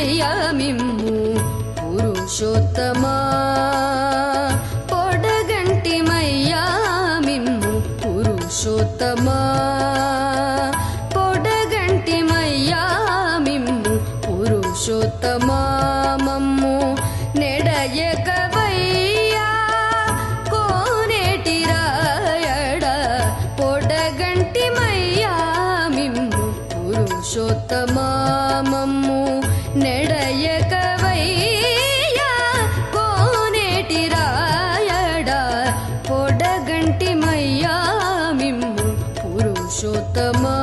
మయ్యా మిమ్ము పురుషోత్తమా పొడగంటి మయ్యా మిమ్ము పురుషోత్తమా పొడగంటి మయ్యా మిమ్ము పురుషోత్తమా మమ్ము నెడయకవయ్యా కోనేటి రాయడ పొడగంటి మయ్యా మిమ్ము పురుషోత్తమా మమ్ము నెడయకవయ్యా కోనేటి రాయడ పొడగంటి మయ్యా మిమ్ము పురుషోత్తమా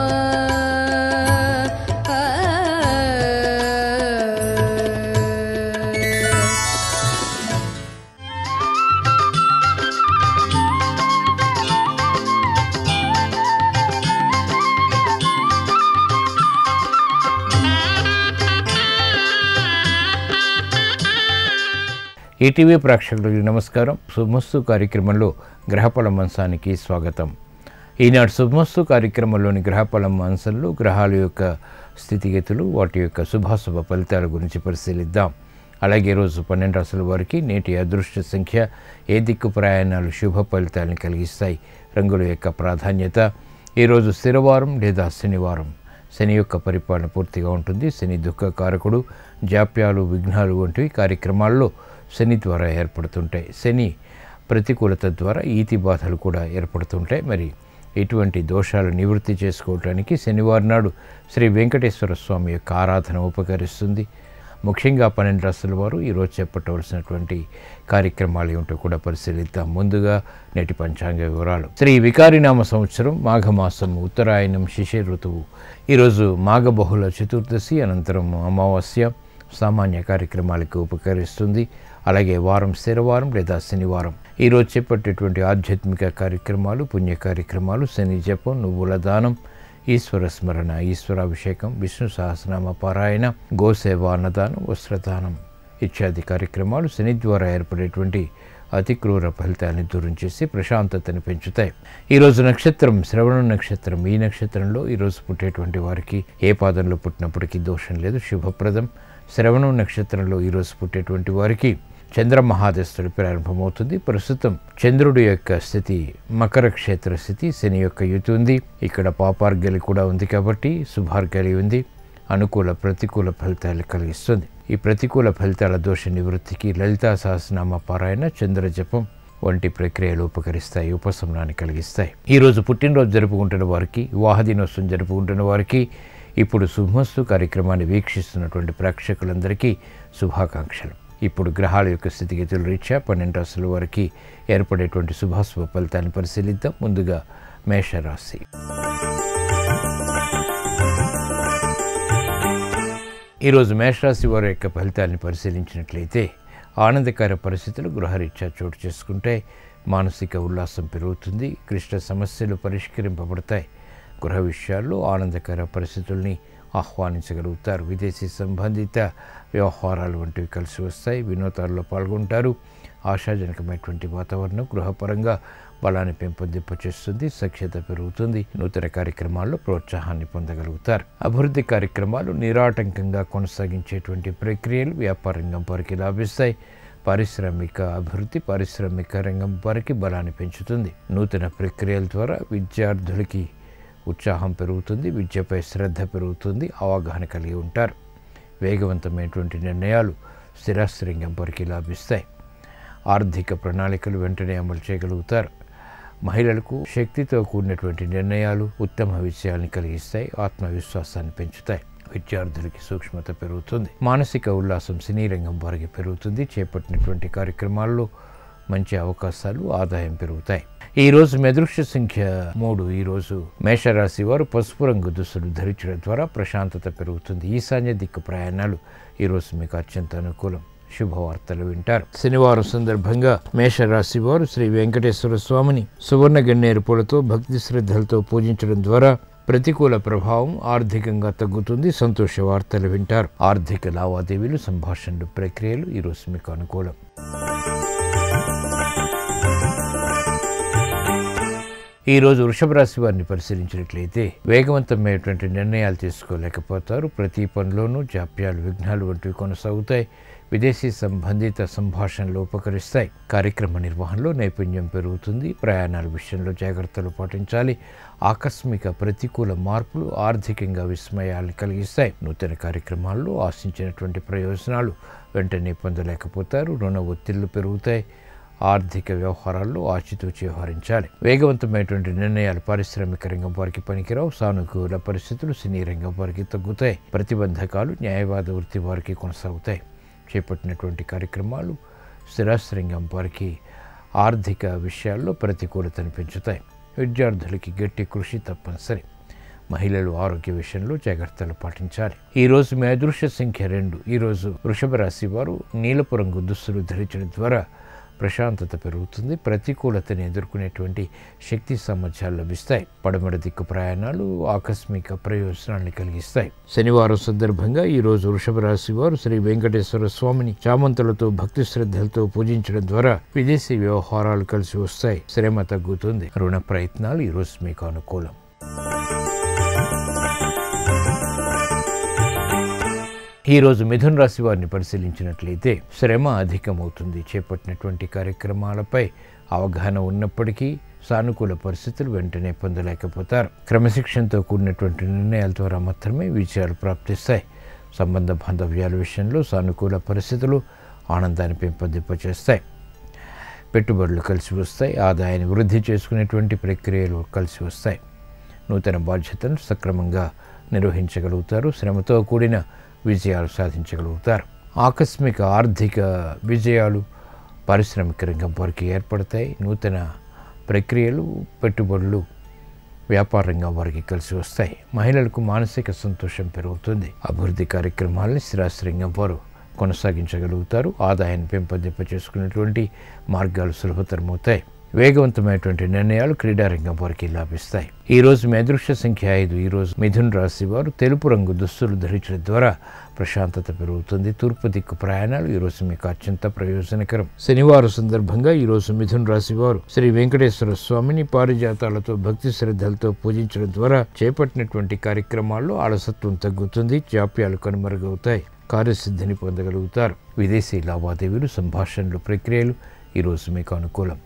ఆ ఈటీవీ ప్రేక్షకులకి నమస్కారం శుభమస్తు కార్యక్రమంలో గ్రహఫల మంచానికి స్వాగతం ఈనాడు శుభమస్తు కార్యక్రమంలోని గ్రహఫల మంచంలో గ్రహాల యొక్క స్థితిగతులు వాటి యొక్క శుభాశుభ ఫలితాల గురించి పరిశీలిద్దాం అలాగే రోజు పన్నెండు రాసుల వారికి నేటి అదృష్ట సంఖ్య ఏ దిక్కు ప్రయాణాలు శుభ ఫలితాలను కలిగిస్తాయి రంగుల యొక్క ప్రాధాన్యత ఈరోజు స్థిరవారం లేదా శనివారం శని యొక్క పరిపాలన పూర్తిగా ఉంటుంది శని దుఃఖ కారకుడు జాప్యాలు విఘ్నాలు వంటివి కార్యక్రమాల్లో శని ద్వారా ఏర్పడుతుంటాయి శని ప్రతికూలత ద్వారా ఈతి బాధలు కూడా ఏర్పడుతుంటాయి మరి ఇటువంటి దోషాలు నివృత్తి చేసుకోవటానికి శనివారం నాడు శ్రీ వెంకటేశ్వర స్వామి యొక్క ఆరాధన ఉపకరిస్తుంది ముఖ్యంగా పన్నెండు రాష్ట్రాల వారు ఈరోజు చేపట్టవలసినటువంటి కార్యక్రమాలు ఏమిటో కూడా పరిశీలిద్దాం ముందుగా నేటి పంచాంగ వివరాలు శ్రీ వికారినామ సంవత్సరం మాఘమాసం ఉత్తరాయణం శిశిర ఋతువు ఈరోజు మాఘ బహుళ చతుర్దశి అనంతరం అమావాస్య సామాన్య కార్యక్రమాలకు ఉపకరిస్తుంది అలాగే వారం స్థిరవారం లేదా శనివారం ఈరోజు చేపట్టేటువంటి ఆధ్యాత్మిక కార్యక్రమాలు పుణ్య కార్యక్రమాలు శని జపం నువ్వుల దానం ఈశ్వర స్మరణ ఈశ్వరాభిషేకం విష్ణు సహస్రనామ పారాయణ గోసేవ అన్నదానం వస్త్రదానం ఇత్యాది కార్యక్రమాలు శని ద్వారా ఏర్పడేటువంటి అతి క్రూర ఫలితాన్ని దూరం చేసి ప్రశాంతతని పెంచుతాయి ఈరోజు నక్షత్రం శ్రవణ నక్షత్రం ఈ నక్షత్రంలో ఈరోజు పుట్టేటువంటి వారికి ఏ పాదంలో పుట్టినప్పటికీ దోషం లేదు శుభప్రదం శ్రవణం నక్షత్రంలో ఈరోజు పుట్టేటువంటి వారికి చంద్ర మహాదస్తుడు ప్రారంభమవుతుంది ప్రస్తుతం చంద్రుడి యొక్క స్థితి మకర క్షేత్ర స్థితి శని యొక్క యుతి ఉంది ఇక్కడ పాపార్గలి కూడా ఉంది కాబట్టి శుభార్గలి ఉంది అనుకూల ప్రతికూల ఫలితాలు కలిగిస్తుంది ఈ ప్రతికూల ఫలితాల దోష నివృత్తికి లలితా సహస్రనామ పారాయణ చంద్ర జపం వంటి ప్రక్రియలు ఉపకరిస్తాయి ఉపశమనాన్ని కలిగిస్తాయి ఈరోజు పుట్టినరోజు జరుపుకుంటున్న వారికి వివాహ దినోత్సవం జరుపుకుంటున్న వారికి ఇప్పుడు శుభమస్తు కార్యక్రమాన్ని వీక్షిస్తున్నటువంటి ప్రేక్షకులందరికీ శుభాకాంక్షలు ఇప్పుడు గ్రహాల యొక్క స్థితిగతుల రీత్యా పన్నెండు రాసుల వారికి ఏర్పడేటువంటి శుభాశుభ ఫలితాన్ని పరిశీలిద్దాం ముందుగా మేషరాశి ఈరోజు మేషరాశి వారి యొక్క ఫలితాన్ని పరిశీలించినట్లయితే ఆనందకర పరిస్థితులు గృహరీత్యా చోటు చేసుకుంటే మానసిక ఉల్లాసం పెరుగుతుంది క్లిష్ట సమస్యలు పరిష్కరింపబడతాయి గృహ విషయాల్లో ఆనందకర పరిస్థితుల్ని ఆహ్వానించగలుగుతారు విదేశీ సంబంధిత వ్యవహారాలు వంటివి కలిసి వస్తాయి వినోదాల్లో పాల్గొంటారు ఆశాజనకమైనటువంటి వాతావరణం గృహపరంగా బలాన్ని పెంపొందింపచేస్తుంది సఖ్యత పెరుగుతుంది నూతన కార్యక్రమాల్లో ప్రోత్సాహాన్ని పొందగలుగుతారు అభివృద్ధి కార్యక్రమాలు నిరాటంకంగా కొనసాగించేటువంటి ప్రక్రియలు వ్యాపార రంగం వారికి లాభిస్తాయి పారిశ్రామిక అభివృద్ధి పారిశ్రామిక రంగం వారికి బలాన్ని పెంచుతుంది నూతన ప్రక్రియల ద్వారా విద్యార్థులకి ఉత్సాహం పెరుగుతుంది విద్యపై శ్రద్ధ పెరుగుతుంది అవగాహన కలిగి ఉంటారు వేగవంతమైనటువంటి నిర్ణయాలు స్థిరాస్తి రంగం వారికి లాభిస్తాయి ఆర్థిక ప్రణాళికలు వెంటనే అమలు చేయగలుగుతారు మహిళలకు శక్తితో కూడినటువంటి నిర్ణయాలు ఉత్తమ విషయాన్ని కలిగిస్తాయి ఆత్మవిశ్వాసాన్ని పెంచుతాయి విద్యార్థులకి సూక్ష్మత పెరుగుతుంది మానసిక ఉల్లాసం సినీ రంగం వారికి పెరుగుతుంది చేపట్టినటువంటి కార్యక్రమాల్లో మంచి అవకాశాలు ఆదాయం పెరుగుతాయి ఈ రోజు మెదృష్ట సంఖ్య మూడు ఈ రోజు మేషరాశి వారు పసుపు రంగు దుస్తులు ధరించడం ద్వారా ప్రశాంతత పెరుగుతుంది ఈశాన్య దిక్కు ప్రయాణాలు ఈ రోజు మీకు అత్యంత అనుకూలం శుభవార్తలు వింటారు శనివారం సందర్భంగా మేషరాశి వారు శ్రీ వెంకటేశ్వర స్వామిని సువర్ణ గన్నేరు పూలతో భక్తి శ్రద్ధలతో పూజించడం ద్వారా ప్రతికూల ప్రభావం ఆర్థికంగా తగ్గుతుంది సంతోష వార్తలు వింటారు ఆర్థిక లావాదేవీలు సంభాషణలు ప్రక్రియలు ఈరోజు మీకు అనుకూలం ఈరోజు వృషభ రాశి వారిని పరిశీలించినట్లయితే వేగవంతమైనటువంటి నిర్ణయాలు తీసుకోలేకపోతారు ప్రతి పనిలోనూ జాప్యాలు విఘ్నాలు వంటివి కొనసాగుతాయి విదేశీ సంబంధిత సంభాషణలు ఉపకరిస్తాయి కార్యక్రమ నిర్వహణలో నైపుణ్యం పెరుగుతుంది ప్రయాణాల విషయంలో జాగ్రత్తలు పాటించాలి ఆకస్మిక ప్రతికూల మార్పులు ఆర్థికంగా విస్మయాలు కలిగిస్తాయి నూతన కార్యక్రమాల్లో ఆశించినటువంటి ప్రయోజనాలు వెంటనే పొందలేకపోతారు రుణ ఒత్తిళ్లు పెరుగుతాయి ఆర్థిక వ్యవహారాల్లో ఆచితూచి వ్యవహరించాలి వేగవంతమైనటువంటి నిర్ణయాలు పారిశ్రామిక రంగం వారికి పనికిరావు సానుకూల పరిస్థితులు సినీ రంగం వారికి తగ్గుతాయి ప్రతిబంధకాలు న్యాయవాద వృత్తి వారికి కొనసాగుతాయి చేపట్టినటువంటి కార్యక్రమాలు స్థిరాస్తి రంగం వారికి ఆర్థిక విషయాల్లో ప్రతికూలతను పెంచుతాయి విద్యార్థులకి గట్టి కృషి తప్పనిసరి మహిళలు ఆరోగ్య విషయంలో జాగ్రత్తలు పాటించాలి ఈ రోజు మీ అదృశ్య సంఖ్య రెండు ఈరోజు వృషభ రాశి వారు నీలపు రంగు దుస్తులు ధరించడం ద్వారా ప్రశాంతత పెరుగుతుంది ప్రతికూలతని ఎదుర్కొనేటువంటి శక్తి సామర్థ్యాలు లభిస్తాయి పడమర దిక్కు ప్రయాణాలు ఆకస్మిక ప్రయోజనాన్ని కలిగిస్తాయి శనివారం సందర్భంగా ఈ రోజు వృషభ రాశి వారు శ్రీ వెంకటేశ్వర స్వామిని చామంతులతో భక్తి శ్రద్ధలతో పూజించడం ద్వారా విదేశీ వ్యవహారాలు కలిసి వస్తాయి శ్రమ తగ్గుతుంది రుణ ప్రయత్నాలు ఈ రోజు మీకు అనుకూలం ఈరోజు మిథున్ రాశి వారిని పరిశీలించినట్లయితే శ్రమ అధికమవుతుంది చేపట్టినటువంటి కార్యక్రమాలపై అవగాహన ఉన్నప్పటికీ సానుకూల పరిస్థితులు వెంటనే పొందలేకపోతారు క్రమశిక్షణతో కూడినటువంటి నిర్ణయాల ద్వారా మాత్రమే విజయాలు ప్రాప్తిస్తాయి సంబంధ బాంధవ్యాల విషయంలో సానుకూల పరిస్థితులు ఆనందాన్ని పెంపొందింపచేస్తాయి పెట్టుబడులు కలిసి వస్తాయి ఆదాయాన్ని వృద్ధి చేసుకునేటువంటి ప్రక్రియలు కలిసి వస్తాయి నూతన బాధ్యతను సక్రమంగా నిర్వహించగలుగుతారు శ్రమతో కూడిన విజయాలు సాధించగలుగుతారు ఆకస్మిక ఆర్థిక విజయాలు పారిశ్రామిక రంగం వారికి ఏర్పడతాయి నూతన ప్రక్రియలు పెట్టుబడులు వ్యాపార రంగం వారికి కలిసి వస్తాయి మహిళలకు మానసిక సంతోషం పెరుగుతుంది అభివృద్ధి కార్యక్రమాలని స్థిరాస్తి రంగం వారు కొనసాగించగలుగుతారు ఆదాయాన్ని పెంపొందింప చేసుకునేటువంటి మార్గాలు సులభతరమవుతాయి వేగవంతమైనటువంటి నిర్ణయాలు క్రీడారంగం వారికి లాభిస్తాయి ఈ రోజు మీ అదృశ్య సంఖ్య ఐదు ఈ రోజు మిథున్ రాశి వారు తెలుపు రంగు దుస్తులు ధరించడం ద్వారా ప్రశాంతత పెరుగుతుంది తూర్పు దిక్కు ప్రయాణాలు ఈ రోజు మీకు అత్యంత ప్రయోజనకరం శనివారం సందర్భంగా ఈ రోజు మిథున్ రాశి వారు శ్రీ వెంకటేశ్వర స్వామిని పారిజాతాలతో భక్తి శ్రద్ధలతో పూజించడం ద్వారా చేపట్టినటువంటి కార్యక్రమాల్లో అలసత్వం తగ్గుతుంది జాప్యాలు కనుమరుగవుతాయి కార్యసిద్ధిని పొందగలుగుతారు విదేశీ లావాదేవీలు సంభాషణలు ప్రక్రియలు ఈరోజు మీకు అనుకూలం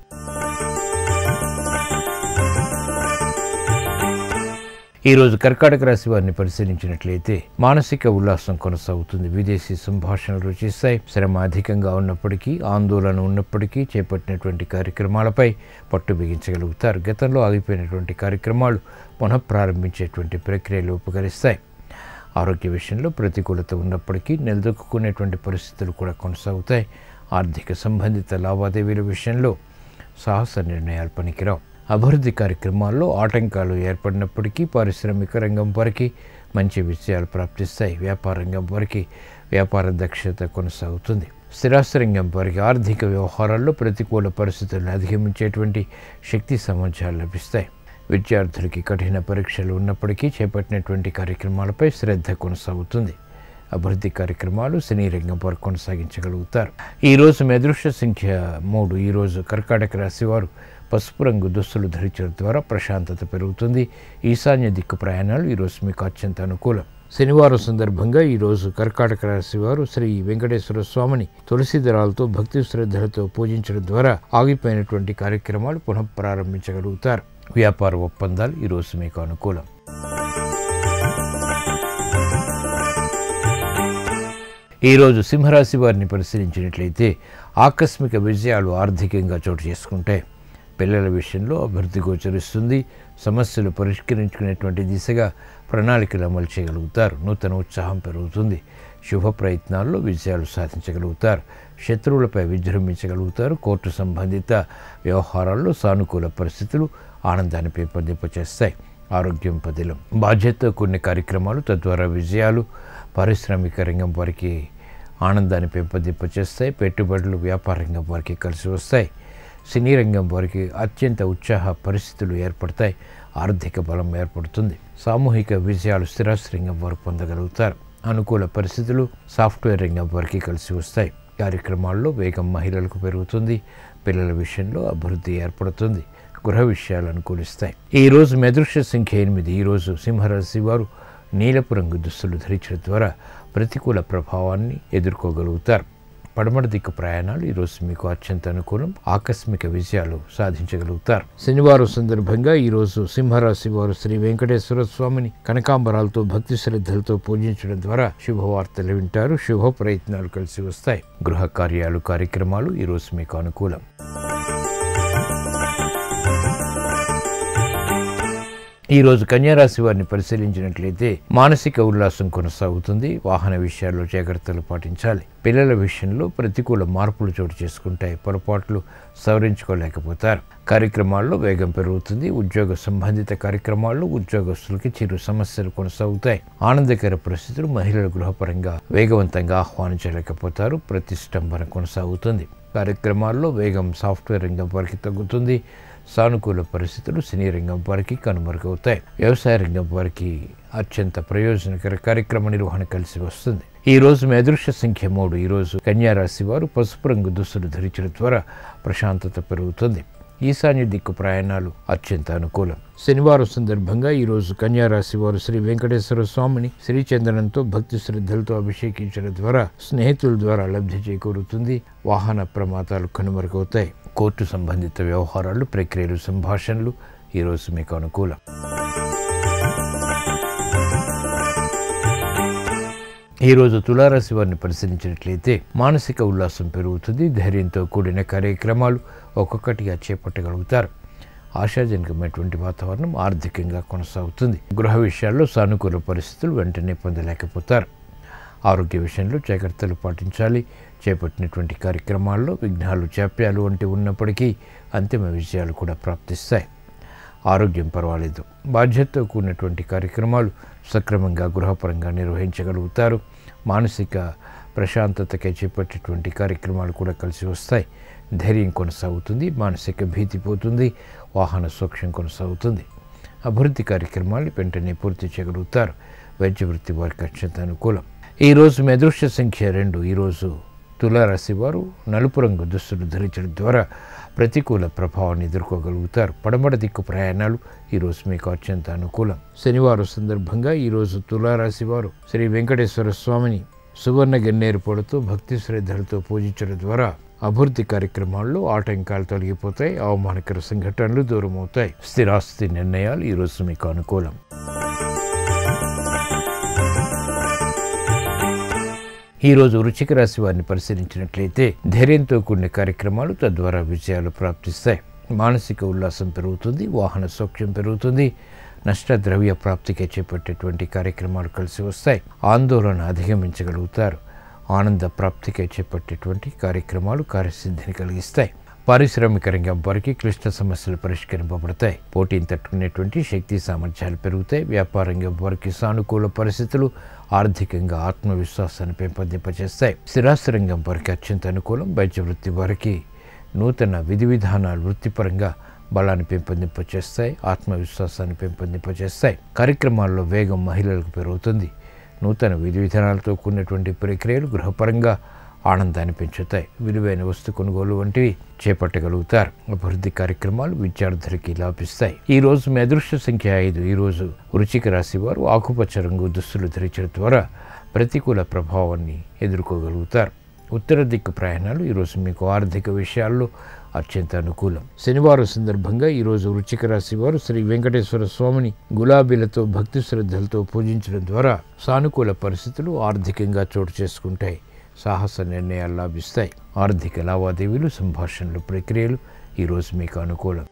ఈరోజు కర్కాటక రాశి వారిని పరిశీలించినట్లయితే మానసిక ఉల్లాసం కొనసాగుతుంది విదేశీ సంభాషణలు రుచిస్తాయి శ్రమ అధికంగా ఉన్నప్పటికీ ఆందోళన ఉన్నప్పటికీ చేపట్టినటువంటి కార్యక్రమాలపై పట్టు బిగించగలుగుతారు గతంలో ఆగిపోయినటువంటి కార్యక్రమాలు పునఃప్రారంభించేటువంటి ప్రక్రియలు ఉపకరిస్తాయి ఆరోగ్య విషయంలో ప్రతికూలత ఉన్నప్పటికీ నిలదొక్కునేటువంటి పరిస్థితులు కూడా కొనసాగుతాయి ఆర్థిక సంబంధిత లావాదేవీల విషయంలో సాహస నిర్ణయాలు పనికిరావు అభివృద్ధి కార్యక్రమాల్లో ఆటంకాలు ఏర్పడినప్పటికీ పారిశ్రామిక రంగం వారికి మంచి విజయాలు ప్రాప్తిస్తాయి వ్యాపార రంగం వారికి వ్యాపార దక్షత కొనసాగుతుంది స్థిరాస్తి రంగం వారికి ఆర్థిక వ్యవహారాల్లో ప్రతికూల పరిస్థితులను అధిగమించేటువంటి శక్తి సామర్థ్యాలు లభిస్తాయి విద్యార్థులకి కఠిన పరీక్షలు ఉన్నప్పటికీ చేపట్టినటువంటి కార్యక్రమాలపై శ్రద్ధ కొనసాగుతుంది అభివృద్ధి కార్యక్రమాలు సినీ రంగం వారు కొనసాగించగలుగుతారు ఈరోజు మీ అదృశ్య సంఖ్య మూడు ఈరోజు కర్కాటక రాశి వారు పసుపు రంగు దుస్తులు ధరించడం ద్వారా ప్రశాంతత పెరుగుతుంది ఈశాన్య దిక్కు ప్రయాణాలు ఈరోజు మీకు అత్యంత అనుకూలం శనివారం సందర్భంగా ఈరోజు కర్కాటక రాశి వారు శ్రీ వెంకటేశ్వర స్వామిని తులసి దళాలతో భక్తి శ్రద్ధలతో పూజించడం ద్వారా ఆగిపోయినటువంటి కార్యక్రమాలు పునః ప్రారంభించగలుగుతారు వ్యాపార ఒప్పందాలు ఈరోజు మీకు అనుకూలం ఈరోజు సింహరాశి వారిని పరిశీలించినట్లయితే ఆకస్మిక విజయాలు ఆర్థికంగా చోటు చేసుకుంటాయి పిల్లల విషయంలో అభివృద్ధి గోచరిస్తుంది సమస్యలు పరిష్కరించుకునేటువంటి దిశగా ప్రణాళికలు అమలు చేయగలుగుతారు నూతన ఉత్సాహం పెరుగుతుంది శుభ ప్రయత్నాల్లో విజయాలు సాధించగలుగుతారు శత్రువులపై విజృంభించగలుగుతారు కోర్టు సంబంధిత వ్యవహారాల్లో సానుకూల పరిస్థితులు ఆనందాన్ని పెంపొందింపచేస్తాయి ఆరోగ్యం పదిలం బాధ్యతతో కొన్ని కార్యక్రమాలు తద్వారా విజయాలు పారిశ్రామిక రంగం వారికి ఆనందాన్ని పెంపొందింపచేస్తాయి పెట్టుబడులు వ్యాపార రంగం వారికి కలిసి వస్తాయి సినీ రంగం వారికి అత్యంత ఉత్సాహ పరిస్థితులు ఏర్పడతాయి ఆర్థిక బలం ఏర్పడుతుంది సామూహిక విజయాలు స్థిరాస్తి రంగం వారు పొందగలుగుతారు అనుకూల పరిస్థితులు సాఫ్ట్వేర్ రంగం వారికి కలిసి వస్తాయి కార్యక్రమాల్లో వేగం మహిళలకు పెరుగుతుంది పిల్లల విషయంలో అభివృద్ధి ఏర్పడుతుంది గృహ విషయాలు అనుకూలిస్తాయి ఈ రోజు మీ అదృష్ట సంఖ్య ఎనిమిది ఈ రోజు సింహరాశి వారు నీలపు రంగు దుస్తులు ధరించడం ద్వారా ప్రతికూల ప్రభావాన్ని ఎదుర్కోగలుగుతారు పడమటి దిక్కు ప్రయాణాలు ఈరోజు మీకు అత్యంత అనుకూలం ఆకస్మిక విజయాలు సాధించగలుగుతారు శనివారం సందర్భంగా ఈరోజు సింహరాశి వారు శ్రీ వెంకటేశ్వర స్వామిని కనకాంబరాలతో భక్తి శ్రద్ధలతో పూజించడం ద్వారా శుభవార్తలు వింటారు శుభ ప్రయత్నాలు కలిసి వస్తాయి గృహ కార్యాలు కార్యక్రమాలు ఈరోజు మీకు అనుకూలం ఈ రోజు కన్యారాశి వారిని పరిశీలించినట్లయితే మానసిక ఉల్లాసం కొనసాగుతుంది వాహన విషయాల్లో జాగ్రత్తలు పాటించాలి పిల్లల విషయంలో ప్రతికూల మార్పులు చోటు చేసుకుంటాయి పొరపాట్లు సవరించుకోలేకపోతారు కార్యక్రమాల్లో వేగం పెరుగుతుంది ఉద్యోగ సంబంధిత కార్యక్రమాల్లో ఉద్యోగస్తులకి చిరు సమస్యలు కొనసాగుతాయి ఆనందకర పరిస్థితులు మహిళల గృహపరంగా వేగవంతంగా ఆహ్వానించలేకపోతారు ప్రతిష్టంభన కొనసాగుతుంది కార్యక్రమాల్లో వేగం సాఫ్ట్వేర్ రంగం వారికి తగ్గుతుంది సానుకూల పరిస్థితులు సినీ రంగం వారికి కనుమరుగవుతాయి వ్యవసాయ రంగం వారికి అత్యంత ప్రయోజనకర కార్యక్రమ నిర్వహణ కలిసి వస్తుంది ఈ రోజు మీ అదృశ్య సంఖ్య మూడు ఈ రోజు కన్యారాశి వారు పసుపు రంగు దుస్తులు ధరించడం ద్వారా ప్రశాంతత పెరుగుతుంది ఈశాన్య దిక్కు ప్రయాణాలు అత్యంత అనుకూలం శనివారం సందర్భంగా ఈ రోజు కన్యారాశి వారు శ్రీ వెంకటేశ్వర స్వామిని శ్రీచందనంతో భక్తి శ్రద్ధలతో అభిషేకించడం ద్వారా స్నేహితుల ద్వారా లబ్ధి చేకూరుతుంది వాహన ప్రమాదాలు కనుమరుగవుతాయి కోర్టు సంబంధిత వ్యవహారాలు ప్రక్రియలు సంభాషణలు ఈరోజు మీకు అనుకూలం ఈ రోజు తులారాశి వారిని పరిశీలించినట్లయితే మానసిక ఉల్లాసం పెరుగుతుంది ధైర్యంతో కూడిన కార్యక్రమాలు ఒక్కొక్కటిగా చేపట్టగలుగుతారు ఆశాజనకమైనటువంటి వాతావరణం ఆర్థికంగా కొనసాగుతుంది గృహ విషయాల్లో సానుకూల పరిస్థితులు వెంటనే పొందలేకపోతారు ఆరోగ్య విషయంలో జాగ్రత్తలు పాటించాలి చేపట్టినటువంటి కార్యక్రమాల్లో విఘ్నాలు జాప్యాలు వంటి ఉన్నప్పటికీ అంతిమ విజయాలు కూడా ప్రాప్తిస్తాయి ఆరోగ్యం పర్వాలేదు బాధ్యతతో కూడినటువంటి కార్యక్రమాలు సక్రమంగా గృహపరంగా నిర్వహించగలుగుతారు మానసిక ప్రశాంతతకై చేపట్టేటువంటి కార్యక్రమాలు కూడా కలిసి వస్తాయి ధైర్యం కొనసాగుతుంది మానసిక భీతి పోతుంది వాహన సూక్ష్యం కొనసాగుతుంది అభివృద్ధి కార్యక్రమాలు వెంటనే పూర్తి చేయగలుగుతారు వైద్య వృత్తి వారికి అత్యంత అనుకూలం ఈరోజు మీ అదృష్ట సంఖ్య రెండు ఈరోజు తులారాశి వారు నలుపు రంగు దుస్తులు ధరించడం ద్వారా ప్రతికూల ప్రభావాన్ని ఎదుర్కోగలుగుతారు పడమట దిక్కు ప్రయాణాలు ఈరోజు మీకు అత్యంత అనుకూలం శనివారం సందర్భంగా ఈరోజు తులారాశి వారు శ్రీ వెంకటేశ్వర స్వామిని సువర్ణ గన్నేరు పొడతో భక్తి శ్రద్ధలతో పూజించడం ద్వారా అభివృద్ధి కార్యక్రమాల్లో ఆటంకాలు తొలగిపోతాయి అవమానకర సంఘటనలు దూరమవుతాయి స్థిరాస్తి నిర్ణయాలు ఈరోజు మీకు అనుకూలం ఈ రోజు వృచ్చిక రాశి వారిని పరిశీలించినట్లయితే ధైర్యంతో కూడిన కార్యక్రమాలు తద్వారా విజయాలు ప్రాప్తిస్తాయి మానసిక ఉల్లాసం పెరుగుతుంది వాహన సౌఖ్యం పెరుగుతుంది నష్ట ద్రవ్య ప్రాప్తికి చేపట్టేటువంటి కార్యక్రమాలు కలిసి వస్తాయి ఆందోళన అధిగమించగలుగుతారు ఆనంద ప్రాప్తికి చేపట్టేటువంటి కార్యక్రమాలు కార్యసిద్ధిని కలిగిస్తాయి పారిశ్రామిక రంగం వారికి క్లిష్ట సమస్యలు పరిష్కరింపబడతాయి పోటీని తట్టుకునేటువంటి శక్తి సామర్థ్యాలు పెరుగుతాయి వ్యాపార రంగం వారికి సానుకూల పరిస్థితులు ఆర్థికంగా ఆత్మవిశ్వాసాన్ని పెంపొందింపజేస్తాయి స్థిరాస్తి రంగం వారికి అత్యంత అనుకూలం వైద్య వృత్తి వారికి నూతన విధి విధానాలు వృత్తిపరంగా బలాన్ని పెంపొందింపచేస్తాయి ఆత్మవిశ్వాసాన్ని పెంపొందింపచేస్తాయి కార్యక్రమాల్లో వేగం మహిళలకు పెరుగుతుంది నూతన విధి విధానాలతో కూడినటువంటి ప్రక్రియలు గృహపరంగా ఆనందాన్ని పెంచుతాయి విలువైన వస్తు కొనుగోలు వంటివి చేపట్టగలుగుతారు అభివృద్ధి కార్యక్రమాలు విద్యార్థులకి లాభిస్తాయి ఈ రోజు మీ అదృష్ట సంఖ్య ఐదు ఈ రోజు వృచిక రాశి వారు ఆకుపచ్చ రంగు దుస్తులు ధరించడం ద్వారా ప్రతికూల ప్రభావాన్ని ఎదుర్కోగలుగుతారు ఉత్తర దిక్కు ప్రయాణాలు ఈరోజు మీకు ఆర్థిక విషయాల్లో అత్యంత అనుకూలం శనివారం సందర్భంగా ఈరోజు వృచ్చిక రాశి వారు శ్రీ వెంకటేశ్వర స్వామిని గులాబీలతో భక్తి శ్రద్ధలతో పూజించడం ద్వారా సానుకూల పరిస్థితులు ఆర్థికంగా చోటు చేసుకుంటాయి సాహస నిర్ణయాలు లాభిస్తాయి ఆర్థిక లావాదేవీలు సంభాషణలు ప్రక్రియలు ఈరోజు మీకు అనుకూలం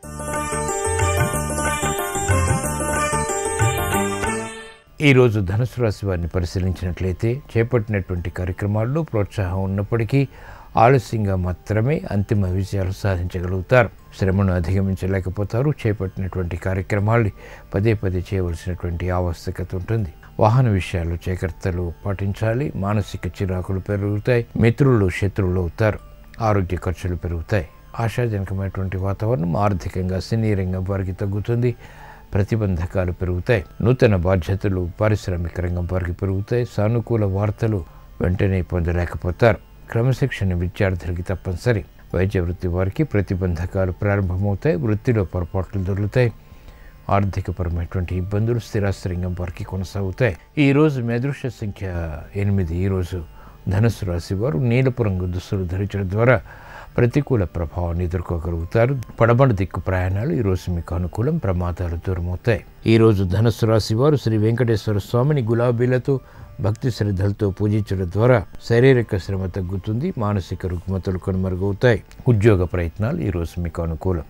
ఈరోజు ధనుసు రాశి వారిని పరిశీలించినట్లయితే చేపట్టినటువంటి కార్యక్రమాల్లో ప్రోత్సాహం ఉన్నప్పటికీ ఆలస్యంగా మాత్రమే అంతిమ విజయాలు సాధించగలుగుతారు శ్రమను అధిగమించలేకపోతారు చేపట్టినటువంటి కార్యక్రమాల్ని పదే పదే చేయవలసినటువంటి ఆవశ్యకత ఉంటుంది వాహన విషయాల్లో జాగ్రత్తలు పాటించాలి మానసిక చిరాకులు పెరుగుతాయి మిత్రులు శత్రువులు అవుతారు ఆరోగ్య ఖర్చులు పెరుగుతాయి ఆశాజనకమైనటువంటి వాతావరణం ఆర్థికంగా సినీ రంగం వారికి తగ్గుతుంది ప్రతిబంధకాలు పెరుగుతాయి నూతన బాధ్యతలు పారిశ్రామిక రంగం వారికి పెరుగుతాయి సానుకూల వార్తలు వెంటనే పొందలేకపోతారు క్రమశిక్షణ విద్యార్థులకి తప్పనిసరి వైద్య వృత్తి వారికి ప్రతిబంధకాలు ప్రారంభమవుతాయి వృత్తిలో పొరపాట్లు దొరుకుతాయి ఆర్థికపరమైనటువంటి ఇబ్బందులు స్థిరాస్తి రంగం వారికి కొనసాగుతాయి ఈరోజు మీ అదృష్ట సంఖ్య ఎనిమిది ఈరోజు ధనుసు రాశి వారు నీలపు రంగు దుస్తులు ధరించడం ద్వారా ప్రతికూల ప్రభావాన్ని ఎదుర్కోగలుగుతారు పడమటి దిక్కు ప్రయాణాలు ఈరోజు మీకు అనుకూలం ప్రమాదాలు దూరమవుతాయి ఈరోజు ధనుసు రాశి వారు శ్రీ వెంకటేశ్వర స్వామిని గులాబీలతో భక్తి శ్రద్ధలతో పూజించడం ద్వారా శారీరక శ్రమ తగ్గుతుంది మానసిక రుగ్మతలు కనుమరుగవుతాయి ఉద్యోగ ప్రయత్నాలు ఈరోజు మీకు అనుకూలం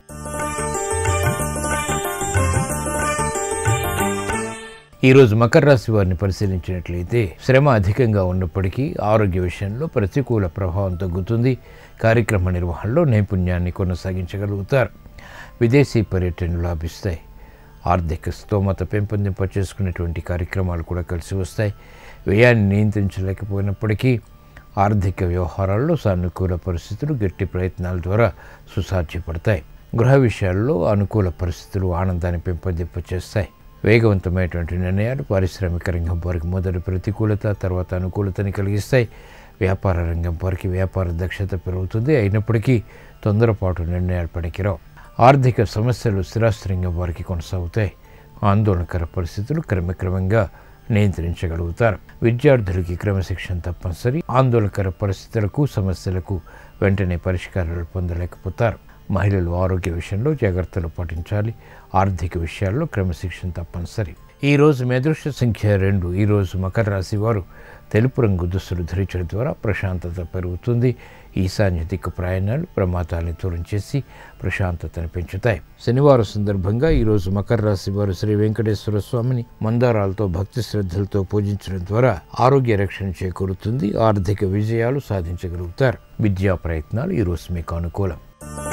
ఈరోజు మకర రాశి వారిని పరిశీలించినట్లయితే శ్రమ అధికంగా ఉన్నప్పటికీ ఆరోగ్య విషయంలో ప్రతికూల ప్రభావం తగ్గుతుంది కార్యక్రమ నిర్వహణలో నైపుణ్యాన్ని కొనసాగించగలుగుతారు విదేశీ పర్యటనలు లాభిస్తాయి ఆర్థిక స్తోమత పెంపొందింప చేసుకునేటువంటి కార్యక్రమాలు కూడా కలిసి వస్తాయి వ్యయాన్ని నియంత్రించలేకపోయినప్పటికీ ఆర్థిక వ్యవహారాల్లో సానుకూల పరిస్థితులు గట్టి ప్రయత్నాల ద్వారా సుసాధ్యపడతాయి గృహ విషయాల్లో అనుకూల పరిస్థితులు ఆనందాన్ని పెంపొందింప చేస్తాయి వేగవంతమైనటువంటి నిర్ణయాలు పారిశ్రామిక రంగం వారికి మొదటి ప్రతికూలత తర్వాత అనుకూలతని కలిగిస్తాయి వ్యాపార రంగం వారికి వ్యాపార దక్షత పెరుగుతుంది అయినప్పటికీ తొందరపాటు నిర్ణయాలు పనికిరావు ఆర్థిక సమస్యలు స్థిరాస్తి రంగం వారికి కొనసాగుతాయి ఆందోళనకర పరిస్థితులు క్రమక్రమంగా నియంత్రించగలుగుతారు విద్యార్థులకి క్రమశిక్షణ తప్పనిసరి ఆందోళనకర పరిస్థితులకు సమస్యలకు వెంటనే పరిష్కారాలు పొందలేకపోతారు మహిళలు ఆరోగ్య విషయంలో జాగ్రత్తలు పాటించాలి ఆర్థిక విషయాల్లో క్రమశిక్షణ తప్పనిసరి ఈ రోజు మీ అదృష్ట సంఖ్య రెండు ఈ రోజు మకర రాశి వారు తెలుపు రంగు దుస్తులు ధరించడం ద్వారా ప్రశాంతత పెరుగుతుంది ఈశాన్య దిక్కు ప్రయాణాలు ప్రమాదాలను దూరం చేసి ప్రశాంతతను పెంచుతాయి శనివారం సందర్భంగా ఈరోజు మకర రాశి వారు శ్రీ వెంకటేశ్వర స్వామిని మందారాలతో భక్తి శ్రద్ధలతో పూజించడం ద్వారా ఆరోగ్య రక్షణ చేకూరుతుంది ఆర్థిక విజయాలు సాధించగలుగుతారు విద్యా ప్రయత్నాలు ఈరోజు మీకు అనుకూలం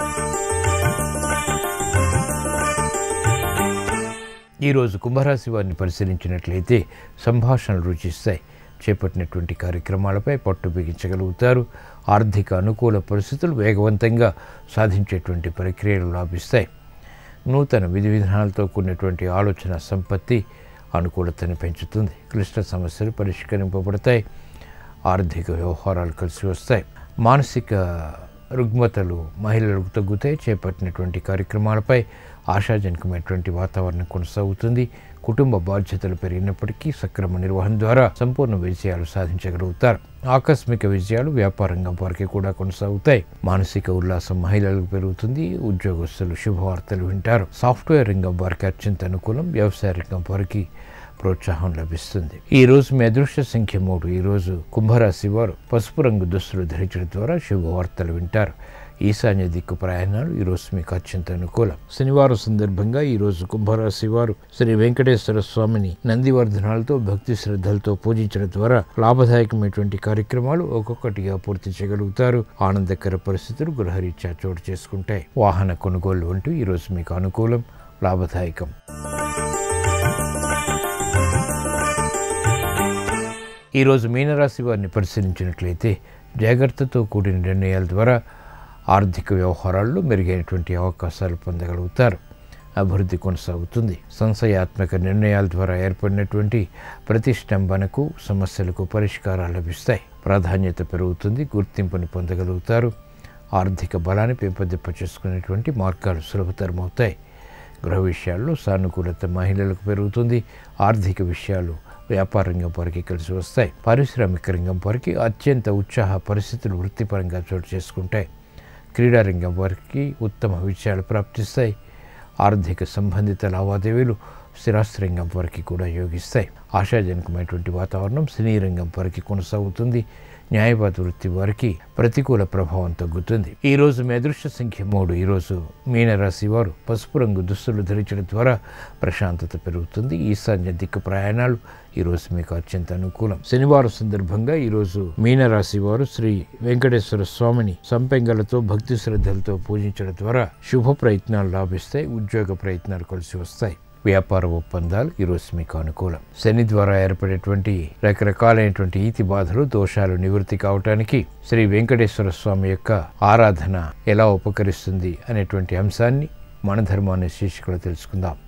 ఈరోజు కుంభరాశి వారిని పరిశీలించినట్లయితే సంభాషణలు రుచిస్తాయి చేపట్టినటువంటి కార్యక్రమాలపై పట్టు బిగించగలుగుతారు ఆర్థిక అనుకూల పరిస్థితులు వేగవంతంగా సాధించేటువంటి ప్రక్రియలు లాభిస్తాయి నూతన విధి విధానాలతో కూడినటువంటి ఆలోచన సంపత్తి అనుకూలతను పెంచుతుంది క్లిష్ట సమస్యలు పరిష్కరింపబడతాయి ఆర్థిక వ్యవహారాలు కలిసి వస్తాయి మానసిక రుగ్మతలు మహిళలకు తగ్గుతాయి చేపట్టినటువంటి కార్యక్రమాలపై ఆశాజనకమైనటువంటి వాతావరణం కొనసాగుతుంది కుటుంబ బాధ్యతలు పెరిగినప్పటికీ సక్రమ నిర్వహణ ద్వారా సంపూర్ణ విజయాలు సాధించగలుగుతారు ఆకస్మిక విజయాలు వ్యాపారంగం వారికి కూడా కొనసాగుతాయి మానసిక ఉల్లాసం మహిళలకు పెరుగుతుంది ఉద్యోగస్తులు శుభవార్తలు వింటారు సాఫ్ట్వేర్ రంగం వారికి అత్యంత అనుకూలం వ్యవసాయ రంగం వారికి ప్రోత్సాహం లభిస్తుంది ఈ రోజు మీ అదృష్ట సంఖ్య మూడు ఈ రోజు కుంభరాశి వారు పసుపు రంగు దుస్తులు ధరించడం ద్వారా శుభవార్తలు వింటారు ఈశాన్య దిక్కు ప్రయాణాలు ఈ రోజు మీకు అత్యంత అనుకూలం శనివారం సందర్భంగా ఈ రోజు కుంభరాశి వారు శ్రీ వెంకటేశ్వర స్వామిని నందివర్ధనాలతో భక్తి శ్రద్ధలతో పూజించడం ద్వారా లాభదాయకమైనటువంటి కార్యక్రమాలు ఒక్కొక్కటిగా పూర్తి చేయగలుగుతారు ఆనందకర పరిస్థితులు గృహరీత్యా చోటు చేసుకుంటాయి వాహన కొనుగోలు అంటూ ఈ రోజు మీకు అనుకూలం లాభదాయకం ఈరోజు మీనరాశి వారిని పరిశీలించినట్లయితే జాగ్రత్తతో కూడిన నిర్ణయాల ద్వారా ఆర్థిక వ్యవహారాల్లో మెరుగైనటువంటి అవకాశాలు పొందగలుగుతారు అభివృద్ధి కొనసాగుతుంది సంశయాత్మక నిర్ణయాల ద్వారా ఏర్పడినటువంటి ప్రతిష్టంభనకు సమస్యలకు పరిష్కారాలు లభిస్తాయి ప్రాధాన్యత పెరుగుతుంది గుర్తింపుని పొందగలుగుతారు ఆర్థిక బలాన్ని పెంపొందింప చేసుకునేటువంటి మార్గాలు సులభతరమవుతాయి గృహ విషయాల్లో సానుకూలత మహిళలకు పెరుగుతుంది ఆర్థిక విషయాలు వ్యాపార రంగం వారికి కలిసి వస్తాయి పారిశ్రామిక రంగం వారికి అత్యంత ఉత్సాహ పరిస్థితులు వృత్తిపరంగా చోటు చేసుకుంటాయి క్రీడా రంగం వారికి ఉత్తమ విజయాలు ప్రాప్తిస్తాయి ఆర్థిక సంబంధిత లావాదేవీలు స్థిరాస్తి రంగం వారికి కూడా యోగిస్తాయి ఆశాజనకమైనటువంటి వాతావరణం సినీ రంగం వారికి కొనసాగుతుంది న్యాయవాద వృత్తి వారికి ప్రతికూల ప్రభావం తగ్గుతుంది ఈ రోజు మీ అదృష్ట సంఖ్య మూడు ఈరోజు మీనరాశి వారు పసుపు రంగు దుస్తులు ధరించడం ద్వారా ప్రశాంతత పెరుగుతుంది ఈశాన్య దిక్కు ప్రయాణాలు ఈరోజు మీకు అత్యంత అనుకూలం శనివారం సందర్భంగా ఈరోజు మీనరాశి వారు శ్రీ వెంకటేశ్వర స్వామిని సంపెంగలతో భక్తి శ్రద్ధలతో పూజించడం ద్వారా శుభ ప్రయత్నాలు లాభిస్తాయి ఉద్యోగ ప్రయత్నాలు కలిసి వస్తాయి వ్యాపార ఒప్పందాలు ఈరోజు మీకు అనుకూలం శని ద్వారా ఏర్పడేటువంటి రకరకాలైనటువంటి ఈతి బాధలు దోషాలు నివృత్తి కావటానికి శ్రీ వెంకటేశ్వర స్వామి యొక్క ఆరాధన ఎలా ఉపకరిస్తుంది అనేటువంటి అంశాన్ని మన ధర్మాన్ని శీర్షికలో తెలుసుకుందాం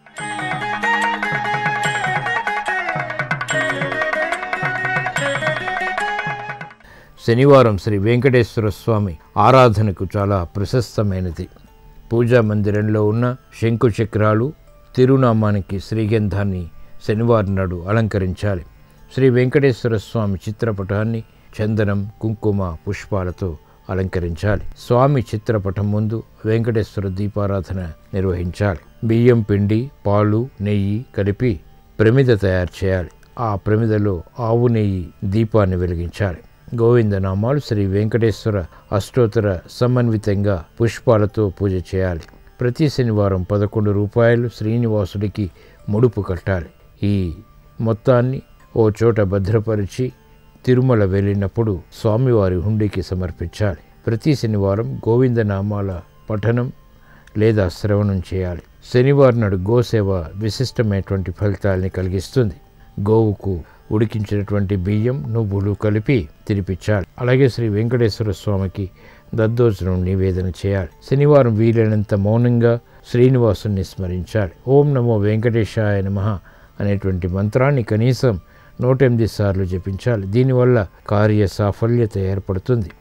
శనివారం శ్రీ వెంకటేశ్వర స్వామి ఆరాధనకు చాలా ప్రశస్తమైనది పూజా మందిరంలో ఉన్న శంకు చక్రాలు తిరునామానికి శ్రీగంధాన్ని శనివారం నాడు అలంకరించాలి శ్రీ వెంకటేశ్వర స్వామి చిత్రపటాన్ని చందనం కుంకుమ పుష్పాలతో అలంకరించాలి స్వామి చిత్రపటం ముందు వెంకటేశ్వర దీపారాధన నిర్వహించాలి బియ్యం పిండి పాలు నెయ్యి కలిపి ప్రమిద తయారు చేయాలి ఆ ప్రమిదలో ఆవు నెయ్యి దీపాన్ని వెలిగించాలి గోవిందనామాలు శ్రీ వెంకటేశ్వర అష్టోత్తర సమన్వితంగా పుష్పాలతో పూజ చేయాలి ప్రతి శనివారం పదకొండు రూపాయలు శ్రీనివాసుడికి ముడుపు కట్టాలి ఈ మొత్తాన్ని ఓ చోట భద్రపరిచి తిరుమల వెళ్ళినప్పుడు స్వామివారి హుండీకి సమర్పించాలి ప్రతి శనివారం గోవిందనామాల పఠనం లేదా శ్రవణం చేయాలి శనివారం నాడు గోసేవ విశిష్టమైనటువంటి ఫలితాలని కలిగిస్తుంది గోవుకు ఉడికించినటువంటి బియ్యం నువ్వులు కలిపి తినిపించాలి అలాగే శ్రీ వెంకటేశ్వర స్వామికి దద్దోజనం నివేదన చేయాలి శనివారం వీలైనంత మౌనంగా శ్రీనివాసుని స్మరించాలి ఓం నమో వెంకటేశాయ నమః అనేటువంటి మంత్రాన్ని కనీసం నూట ఎనిమిది సార్లు జపించాలి దీనివల్ల కార్య సాఫల్యత ఏర్పడుతుంది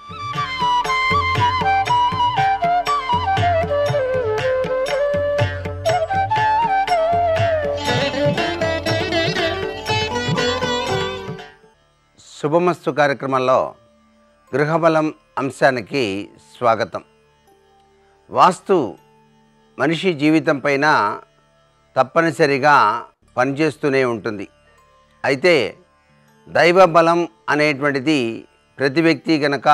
శుభమస్తు కార్యక్రమంలో గృహబలం అంశానికి స్వాగతం వాస్తు మనిషి జీవితం పైన తప్పనిసరిగా పనిచేస్తూనే ఉంటుంది అయితే దైవ బలం అనేటువంటిది ప్రతి వ్యక్తి గనక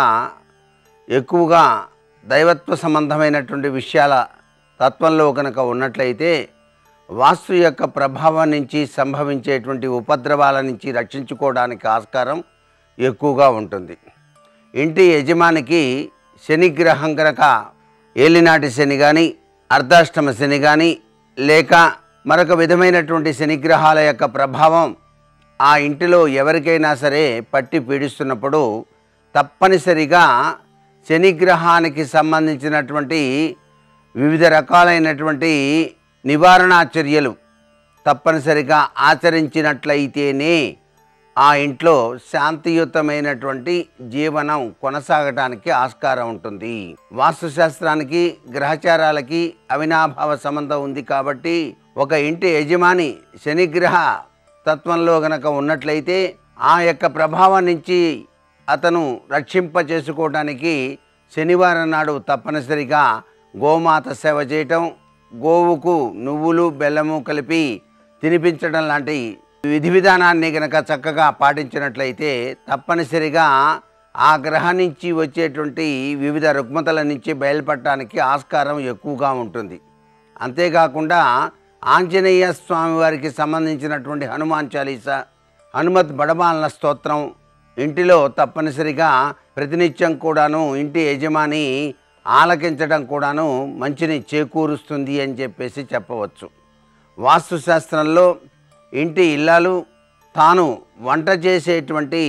ఎక్కువగా దైవత్వ సంబంధమైనటువంటి విషయాల తత్వంలో కనుక ఉన్నట్లయితే వాస్తు యొక్క ప్రభావం నుంచి సంభవించేటువంటి ఉపద్రవాల నుంచి రక్షించుకోవడానికి ఆస్కారం ఎక్కువగా ఉంటుంది ఇంటి యజమానికి శనిగ్రహం కనుక ఏలినాటి శని కానీ అర్ధాష్టమ శని కానీ లేక మరొక విధమైనటువంటి శనిగ్రహాల యొక్క ప్రభావం ఆ ఇంటిలో ఎవరికైనా సరే పట్టి పీడిస్తున్నప్పుడు తప్పనిసరిగా శనిగ్రహానికి సంబంధించినటువంటి వివిధ రకాలైనటువంటి నివారణా చర్యలు తప్పనిసరిగా ఆచరించినట్లయితేనే ఆ ఇంట్లో శాంతియుతమైనటువంటి జీవనం కొనసాగటానికి ఆస్కారం ఉంటుంది వాస్తుశాస్త్రానికి గ్రహచారాలకి అవినాభావ సంబంధం ఉంది కాబట్టి ఒక ఇంటి యజమాని శనిగ్రహ తత్వంలో గనక ఉన్నట్లయితే ఆ యొక్క ప్రభావం నుంచి అతను రక్షింప చేసుకోవడానికి శనివారం నాడు తప్పనిసరిగా గోమాత సేవ చేయటం గోవుకు నువ్వులు బెల్లము కలిపి తినిపించడం లాంటి విధి విధానాన్ని గనక చక్కగా పాటించినట్లయితే తప్పనిసరిగా ఆ గ్రహం నుంచి వచ్చేటువంటి వివిధ రుగ్మతల నుంచి బయలుపడటానికి ఆస్కారం ఎక్కువగా ఉంటుంది అంతేకాకుండా ఆంజనేయ స్వామి వారికి సంబంధించినటువంటి హనుమాన్ చాలీస హనుమత్ బడబాలన స్తోత్రం ఇంటిలో తప్పనిసరిగా ప్రతినిత్యం కూడాను ఇంటి యజమాని ఆలకించడం కూడాను మంచిని చేకూరుస్తుంది అని చెప్పేసి చెప్పవచ్చు వాస్తుశాస్త్రంలో ఇంటి ఇల్లాలు తాను వంట చేసేటువంటి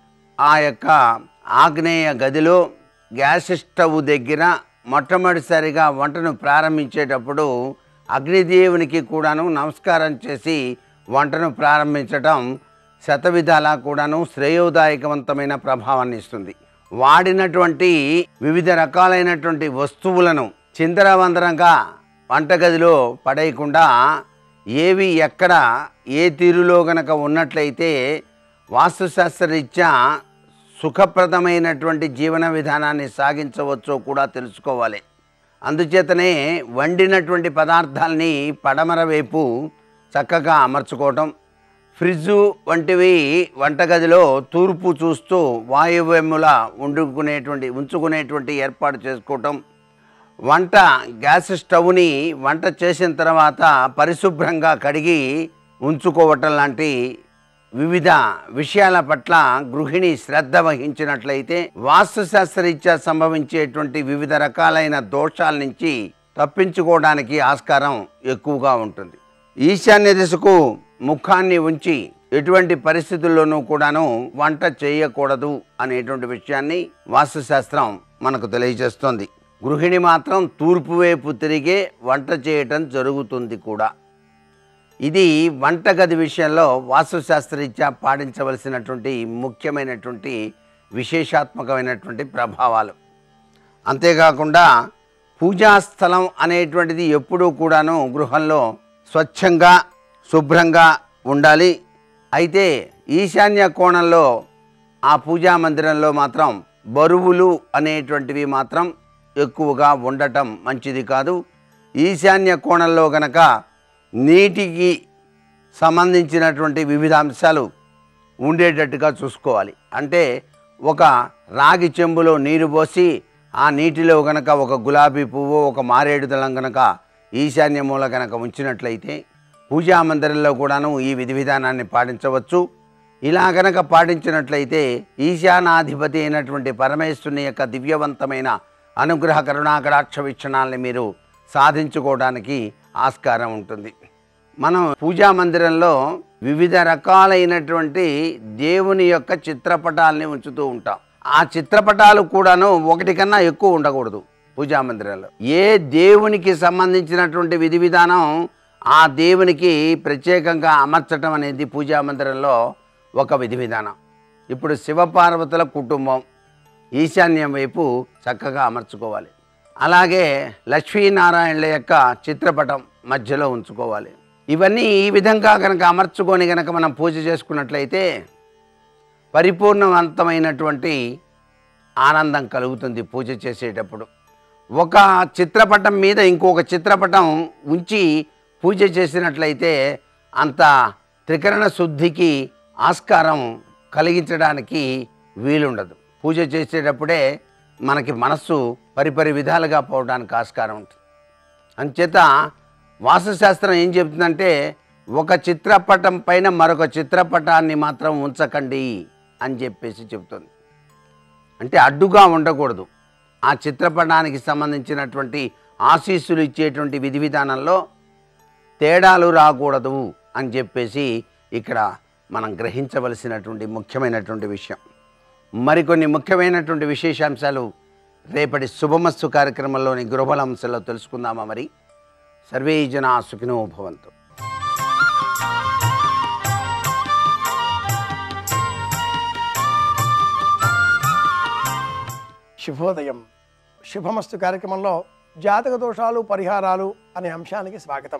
ఆ యొక్క ఆగ్నేయ గదిలో గ్యాస్ స్టవ్ దగ్గర మొట్టమొదటిసారిగా వంటను ప్రారంభించేటప్పుడు అగ్నిదేవునికి కూడాను నమస్కారం చేసి వంటను ప్రారంభించటం శతవిధాలా కూడాను శ్రేయోదాయకవంతమైన ప్రభావాన్ని ఇస్తుంది వాడినటువంటి వివిధ రకాలైనటువంటి వస్తువులను చిందరవందరంగా వంటగదిలో పడేయకుండా ఏవి ఎక్కడ ఏ తీరులో గనక ఉన్నట్లయితే వాస్తుశాస్త్రరీత్యా సుఖప్రదమైనటువంటి జీవన విధానాన్ని సాగించవచ్చో కూడా తెలుసుకోవాలి అందుచేతనే వండినటువంటి పదార్థాలని పడమర వైపు చక్కగా అమర్చుకోవటం ఫ్రిడ్జు వంటివి వంటగదిలో తూర్పు చూస్తూ వాయువ్యముల వండుకునేటువంటి ఉంచుకునేటువంటి ఏర్పాటు చేసుకోవటం వంట గ్యాస్ స్టవ్ని వంట చేసిన తర్వాత పరిశుభ్రంగా కడిగి ఉంచుకోవటం లాంటి వివిధ విషయాల పట్ల గృహిణి శ్రద్ధ వహించినట్లయితే వాస్తుశాస్త్రరీత్యా సంభవించేటువంటి వివిధ రకాలైన దోషాల నుంచి తప్పించుకోవడానికి ఆస్కారం ఎక్కువగా ఉంటుంది ఈశాన్య దిశకు ముఖాన్ని ఉంచి ఎటువంటి పరిస్థితుల్లోనూ కూడాను వంట చేయకూడదు అనేటువంటి విషయాన్ని వాస్తుశాస్త్రం మనకు తెలియజేస్తోంది గృహిణి మాత్రం తూర్పు వైపు తిరిగే వంట చేయటం జరుగుతుంది కూడా ఇది వంటగది విషయంలో వాస్తుశాస్త్రరీత్యా పాటించవలసినటువంటి ముఖ్యమైనటువంటి విశేషాత్మకమైనటువంటి ప్రభావాలు అంతేకాకుండా పూజాస్థలం అనేటువంటిది ఎప్పుడూ కూడాను గృహంలో స్వచ్ఛంగా శుభ్రంగా ఉండాలి అయితే ఈశాన్య కోణంలో ఆ పూజా మందిరంలో మాత్రం బరువులు అనేటువంటివి మాత్రం ఎక్కువగా ఉండటం మంచిది కాదు ఈశాన్య కోణంలో గనక నీటికి సంబంధించినటువంటి వివిధ అంశాలు ఉండేటట్టుగా చూసుకోవాలి అంటే ఒక రాగి చెంబులో నీరు పోసి ఆ నీటిలో గనక ఒక గులాబీ పువ్వు ఒక మారేడు దళం గనక ఈశాన్య మూల గనక ఉంచినట్లయితే పూజా మందిరంలో కూడాను ఈ విధి విధానాన్ని పాటించవచ్చు ఇలా గనక పాటించినట్లయితే ఈశానాధిపతి అయినటువంటి పరమేశ్వరుని యొక్క దివ్యవంతమైన అనుగ్రహ కరుణాకటాక్ష వీక్షణాలని మీరు సాధించుకోవడానికి ఆస్కారం ఉంటుంది మనం పూజా మందిరంలో వివిధ రకాలైనటువంటి దేవుని యొక్క చిత్రపటాలని ఉంచుతూ ఉంటాం ఆ చిత్రపటాలు కూడాను ఒకటి కన్నా ఎక్కువ ఉండకూడదు పూజా మందిరంలో ఏ దేవునికి సంబంధించినటువంటి విధి విధానం ఆ దేవునికి ప్రత్యేకంగా అమర్చటం అనేది పూజా మందిరంలో ఒక విధి విధానం ఇప్పుడు శివపార్వతుల కుటుంబం ఈశాన్యం వైపు చక్కగా అమర్చుకోవాలి అలాగే లక్ష్మీనారాయణుల యొక్క చిత్రపటం మధ్యలో ఉంచుకోవాలి ఇవన్నీ ఈ విధంగా కనుక అమర్చుకొని కనుక మనం పూజ చేసుకున్నట్లయితే పరిపూర్ణవంతమైనటువంటి ఆనందం కలుగుతుంది పూజ చేసేటప్పుడు ఒక చిత్రపటం మీద ఇంకొక చిత్రపటం ఉంచి పూజ చేసినట్లయితే అంత త్రికరణ శుద్ధికి ఆస్కారం కలిగించడానికి వీలుండదు పూజ చేసేటప్పుడే మనకి మనస్సు పరిపరి విధాలుగా పోవడానికి ఆస్కారం ఉంటుంది అంచేత వాస్తుశాస్త్రం ఏం చెప్తుందంటే ఒక చిత్రపటం పైన మరొక చిత్రపటాన్ని మాత్రం ఉంచకండి అని చెప్పేసి చెప్తుంది అంటే అడ్డుగా ఉండకూడదు ఆ చిత్రపటానికి సంబంధించినటువంటి ఆశీస్సులు ఇచ్చేటువంటి విధి విధానంలో తేడాలు రాకూడదు అని చెప్పేసి ఇక్కడ మనం గ్రహించవలసినటువంటి ముఖ్యమైనటువంటి విషయం మరికొన్ని ముఖ్యమైనటువంటి విశేషాంశాలు రేపటి శుభమస్తు కార్యక్రమంలోని గృహబల అంశాల్లో తెలుసుకుందామా మరి సర్వే జనా సుఖినో భవంతు శుభోదయం శుభమస్తు కార్యక్రమంలో జాతక దోషాలు పరిహారాలు అనే అంశానికి స్వాగతం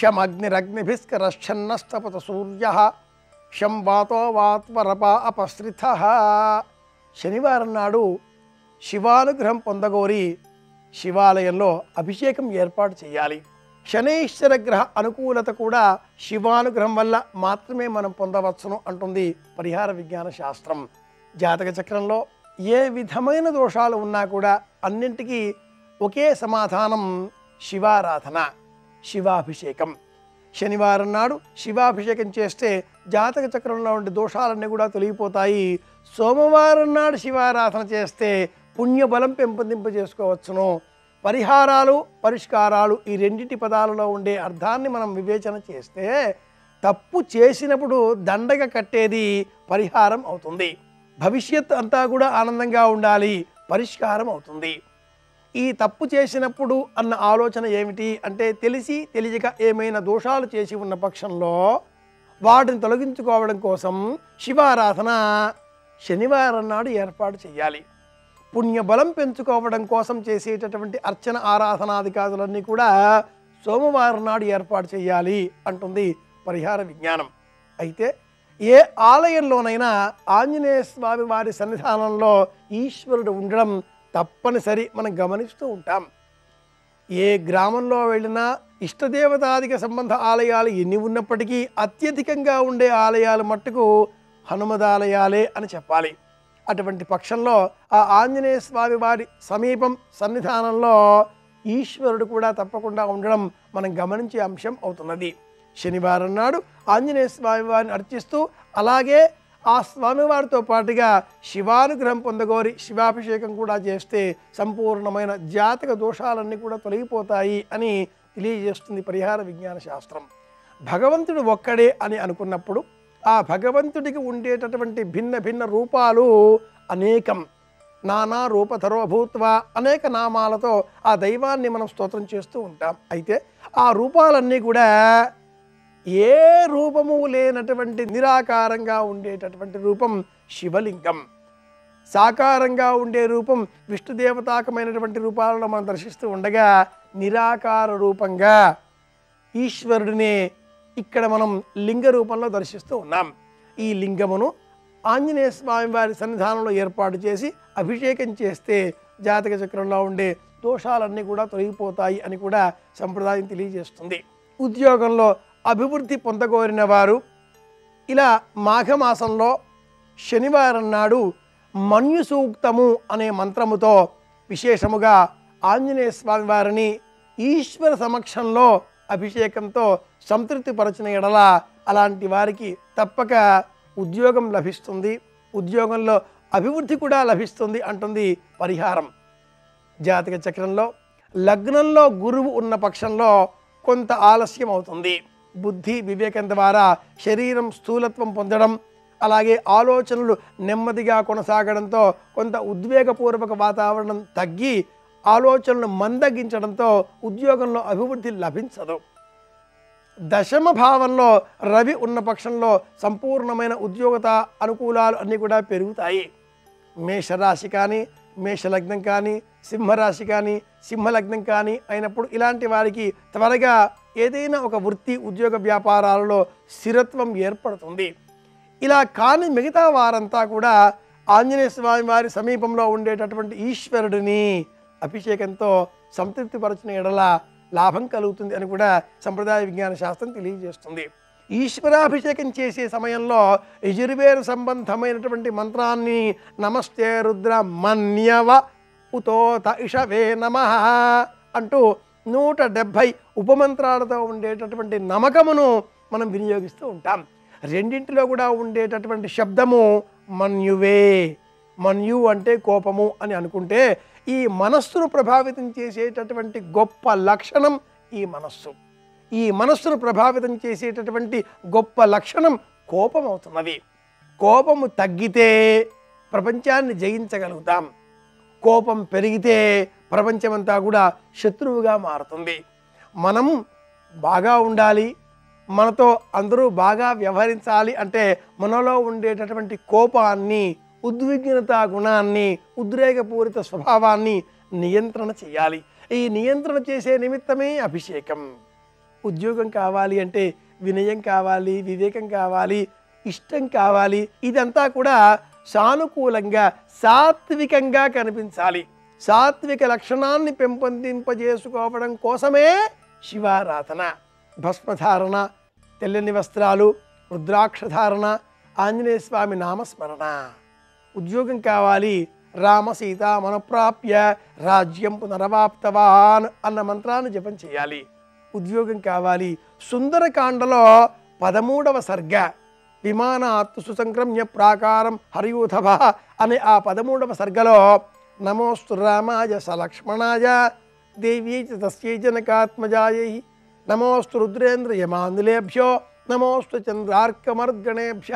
శమగ్నిరగ్నిభిస్కరశ్చన్నస్తపత సూర్య శం వాతో వాత్వరప అపశ్రిత శనివారం నాడు శివానుగ్రహం పొందగోరి శివాలయంలో అభిషేకం ఏర్పాటు చేయాలి శనైశ్వర గ్రహ అనుకూలత కూడా శివానుగ్రహం వల్ల మాత్రమే మనం పొందవచ్చును అంటుంది పరిహార విజ్ఞాన శాస్త్రం జాతక చక్రంలో ఏ విధమైన దోషాలు ఉన్నా కూడా అన్నింటికీ ఒకే సమాధానం శివారాధన శివాభిషేకం శనివారం నాడు శివాభిషేకం చేస్తే జాతక చక్రంలో ఉండే దోషాలన్నీ కూడా తొలగిపోతాయి సోమవారం నాడు శివారాధన చేస్తే పుణ్యబలం పెంపొందింప చేసుకోవచ్చును పరిహారాలు పరిష్కారాలు ఈ రెండింటి పదాలలో ఉండే అర్థాన్ని మనం వివేచన చేస్తే తప్పు చేసినప్పుడు దండగ కట్టేది పరిహారం అవుతుంది భవిష్యత్ అంతా కూడా ఆనందంగా ఉండాలి పరిష్కారం అవుతుంది ఈ తప్పు చేసినప్పుడు అన్న ఆలోచన ఏమిటి అంటే తెలిసి తెలియక ఏమైనా దోషాలు చేసి ఉన్న పక్షంలో వాటిని తొలగించుకోవడం కోసం శివారాధన శనివారం నాడు ఏర్పాటు చేయాలి పుణ్యబలం పెంచుకోవడం కోసం చేసేటటువంటి అర్చన ఆరాధనాధికారులన్నీ కూడా సోమవారం నాడు ఏర్పాటు చేయాలి అంటుంది పరిహార విజ్ఞానం అయితే ఏ ఆలయంలోనైనా ఆంజనేయ స్వామి వారి సన్నిధానంలో ఈశ్వరుడు ఉండడం తప్పనిసరి మనం గమనిస్తూ ఉంటాం ఏ గ్రామంలో వెళ్ళినా ఇష్టదేవతాదిక సంబంధ ఆలయాలు ఎన్ని ఉన్నప్పటికీ అత్యధికంగా ఉండే ఆలయాలు మట్టుకు హనుమదాలయాలే అని చెప్పాలి అటువంటి పక్షంలో ఆ ఆంజనేయ స్వామి వారి సమీపం సన్నిధానంలో ఈశ్వరుడు కూడా తప్పకుండా ఉండడం మనం గమనించే అంశం అవుతున్నది శనివారం నాడు ఆంజనేయ స్వామి వారిని అర్చిస్తూ అలాగే ఆ స్వామివారితో పాటుగా శివానుగ్రహం పొందగోరి శివాభిషేకం కూడా చేస్తే సంపూర్ణమైన జాతక దోషాలన్నీ కూడా తొలగిపోతాయి అని తెలియజేస్తుంది పరిహార విజ్ఞాన శాస్త్రం భగవంతుడు ఒక్కడే అని అనుకున్నప్పుడు ఆ భగవంతుడికి ఉండేటటువంటి భిన్న భిన్న రూపాలు అనేకం నానా రూపధరో భూత్వా అనేక నామాలతో ఆ దైవాన్ని మనం స్తోత్రం చేస్తూ ఉంటాం అయితే ఆ రూపాలన్నీ కూడా ఏ రూపము లేనటువంటి నిరాకారంగా ఉండేటటువంటి రూపం శివలింగం సాకారంగా ఉండే రూపం విష్ణుదేవతాకమైనటువంటి రూపాలను మనం దర్శిస్తూ ఉండగా నిరాకార రూపంగా ఈశ్వరుడినే ఇక్కడ మనం లింగ రూపంలో దర్శిస్తూ ఉన్నాం ఈ లింగమును ఆంజనేయ స్వామి వారి సన్నిధానంలో ఏర్పాటు చేసి అభిషేకం చేస్తే జాతక చక్రంలో ఉండే దోషాలన్నీ కూడా తొలగిపోతాయి అని కూడా సంప్రదాయం తెలియజేస్తుంది ఉద్యోగంలో అభివృద్ధి పొందగోరిన వారు ఇలా మాఘమాసంలో శనివారం నాడు మన్యు సూక్తము అనే మంత్రముతో విశేషముగా ఆంజనేయ స్వామి వారిని ఈశ్వర సమక్షంలో అభిషేకంతో సంతృప్తిపరచిన ఎడల అలాంటి వారికి తప్పక ఉద్యోగం లభిస్తుంది ఉద్యోగంలో అభివృద్ధి కూడా లభిస్తుంది అంటుంది పరిహారం జాతక చక్రంలో లగ్నంలో గురువు ఉన్న పక్షంలో కొంత ఆలస్యం అవుతుంది బుద్ధి వివేకం ద్వారా శరీరం స్థూలత్వం పొందడం అలాగే ఆలోచనలు నెమ్మదిగా కొనసాగడంతో కొంత ఉద్వేగపూర్వక వాతావరణం తగ్గి ఆలోచనలు మందగించడంతో ఉద్యోగంలో అభివృద్ధి లభించదు దశమ భావంలో రవి ఉన్న పక్షంలో సంపూర్ణమైన ఉద్యోగత అనుకూలాలు అన్నీ కూడా పెరుగుతాయి మేషరాశి కానీ మేషలగ్నం కానీ సింహరాశి కానీ సింహలగ్నం కానీ అయినప్పుడు ఇలాంటి వారికి త్వరగా ఏదైనా ఒక వృత్తి ఉద్యోగ వ్యాపారాలలో స్థిరత్వం ఏర్పడుతుంది ఇలా కాని మిగతా వారంతా కూడా ఆంజనేయ స్వామి వారి సమీపంలో ఉండేటటువంటి ఈశ్వరుడిని అభిషేకంతో సంతృప్తిపరచిన ఎడల లాభం కలుగుతుంది అని కూడా సంప్రదాయ విజ్ఞాన శాస్త్రం తెలియజేస్తుంది ఈశ్వరాభిషేకం చేసే సమయంలో యజుర్వేద సంబంధమైనటువంటి మంత్రాన్ని నమస్తే రుద్ర మన్యవ ఉతోత ఇషవే నమ అంటూ నూట డెబ్భై ఉపమంత్రాలతో ఉండేటటువంటి నమకమును మనం వినియోగిస్తూ ఉంటాం రెండింటిలో కూడా ఉండేటటువంటి శబ్దము మన్యువే మన్యు అంటే కోపము అని అనుకుంటే ఈ మనస్సును ప్రభావితం చేసేటటువంటి గొప్ప లక్షణం ఈ మనస్సు ఈ మనస్సును ప్రభావితం చేసేటటువంటి గొప్ప లక్షణం కోపం అవుతున్నది కోపము తగ్గితే ప్రపంచాన్ని జయించగలుగుతాం కోపం పెరిగితే ప్రపంచమంతా కూడా శత్రువుగా మారుతుంది మనం బాగా ఉండాలి మనతో అందరూ బాగా వ్యవహరించాలి అంటే మనలో ఉండేటటువంటి కోపాన్ని ఉద్విగ్నత గుణాన్ని ఉద్రేకపూరిత స్వభావాన్ని నియంత్రణ చేయాలి ఈ నియంత్రణ చేసే నిమిత్తమే అభిషేకం ఉద్యోగం కావాలి అంటే వినయం కావాలి వివేకం కావాలి ఇష్టం కావాలి ఇదంతా కూడా సానుకూలంగా సాత్వికంగా కనిపించాలి సాత్విక లక్షణాన్ని పెంపొందింపజేసుకోవడం కోసమే శివారాధన భస్మధారణ తెల్లని వస్త్రాలు రుద్రాక్షధారణ ఆంజనేయ స్వామి నామస్మరణ ఉద్యోగం కావాలి రామ సీత మనప్రాప్య రాజ్యం పునరవాప్తవాన్ అన్న మంత్రాన్ని జపం చేయాలి ఉద్యోగం కావాలి సుందరకాండలో పదమూడవ సర్గ విమానాత్తు సుసంక్రమ్య ప్రాకారం హరియూథభ అనే ఆ పదమూడవ సర్గలో నమోస్తు రామాయ సలక్ష్మణాయ దేవ్యై చ తస్యై జనకాత్మజాయై నమోస్తు రుద్రేంద్ర యమాందులేభ్యో నమోస్తు చంద్రార్కమర్గణేభ్య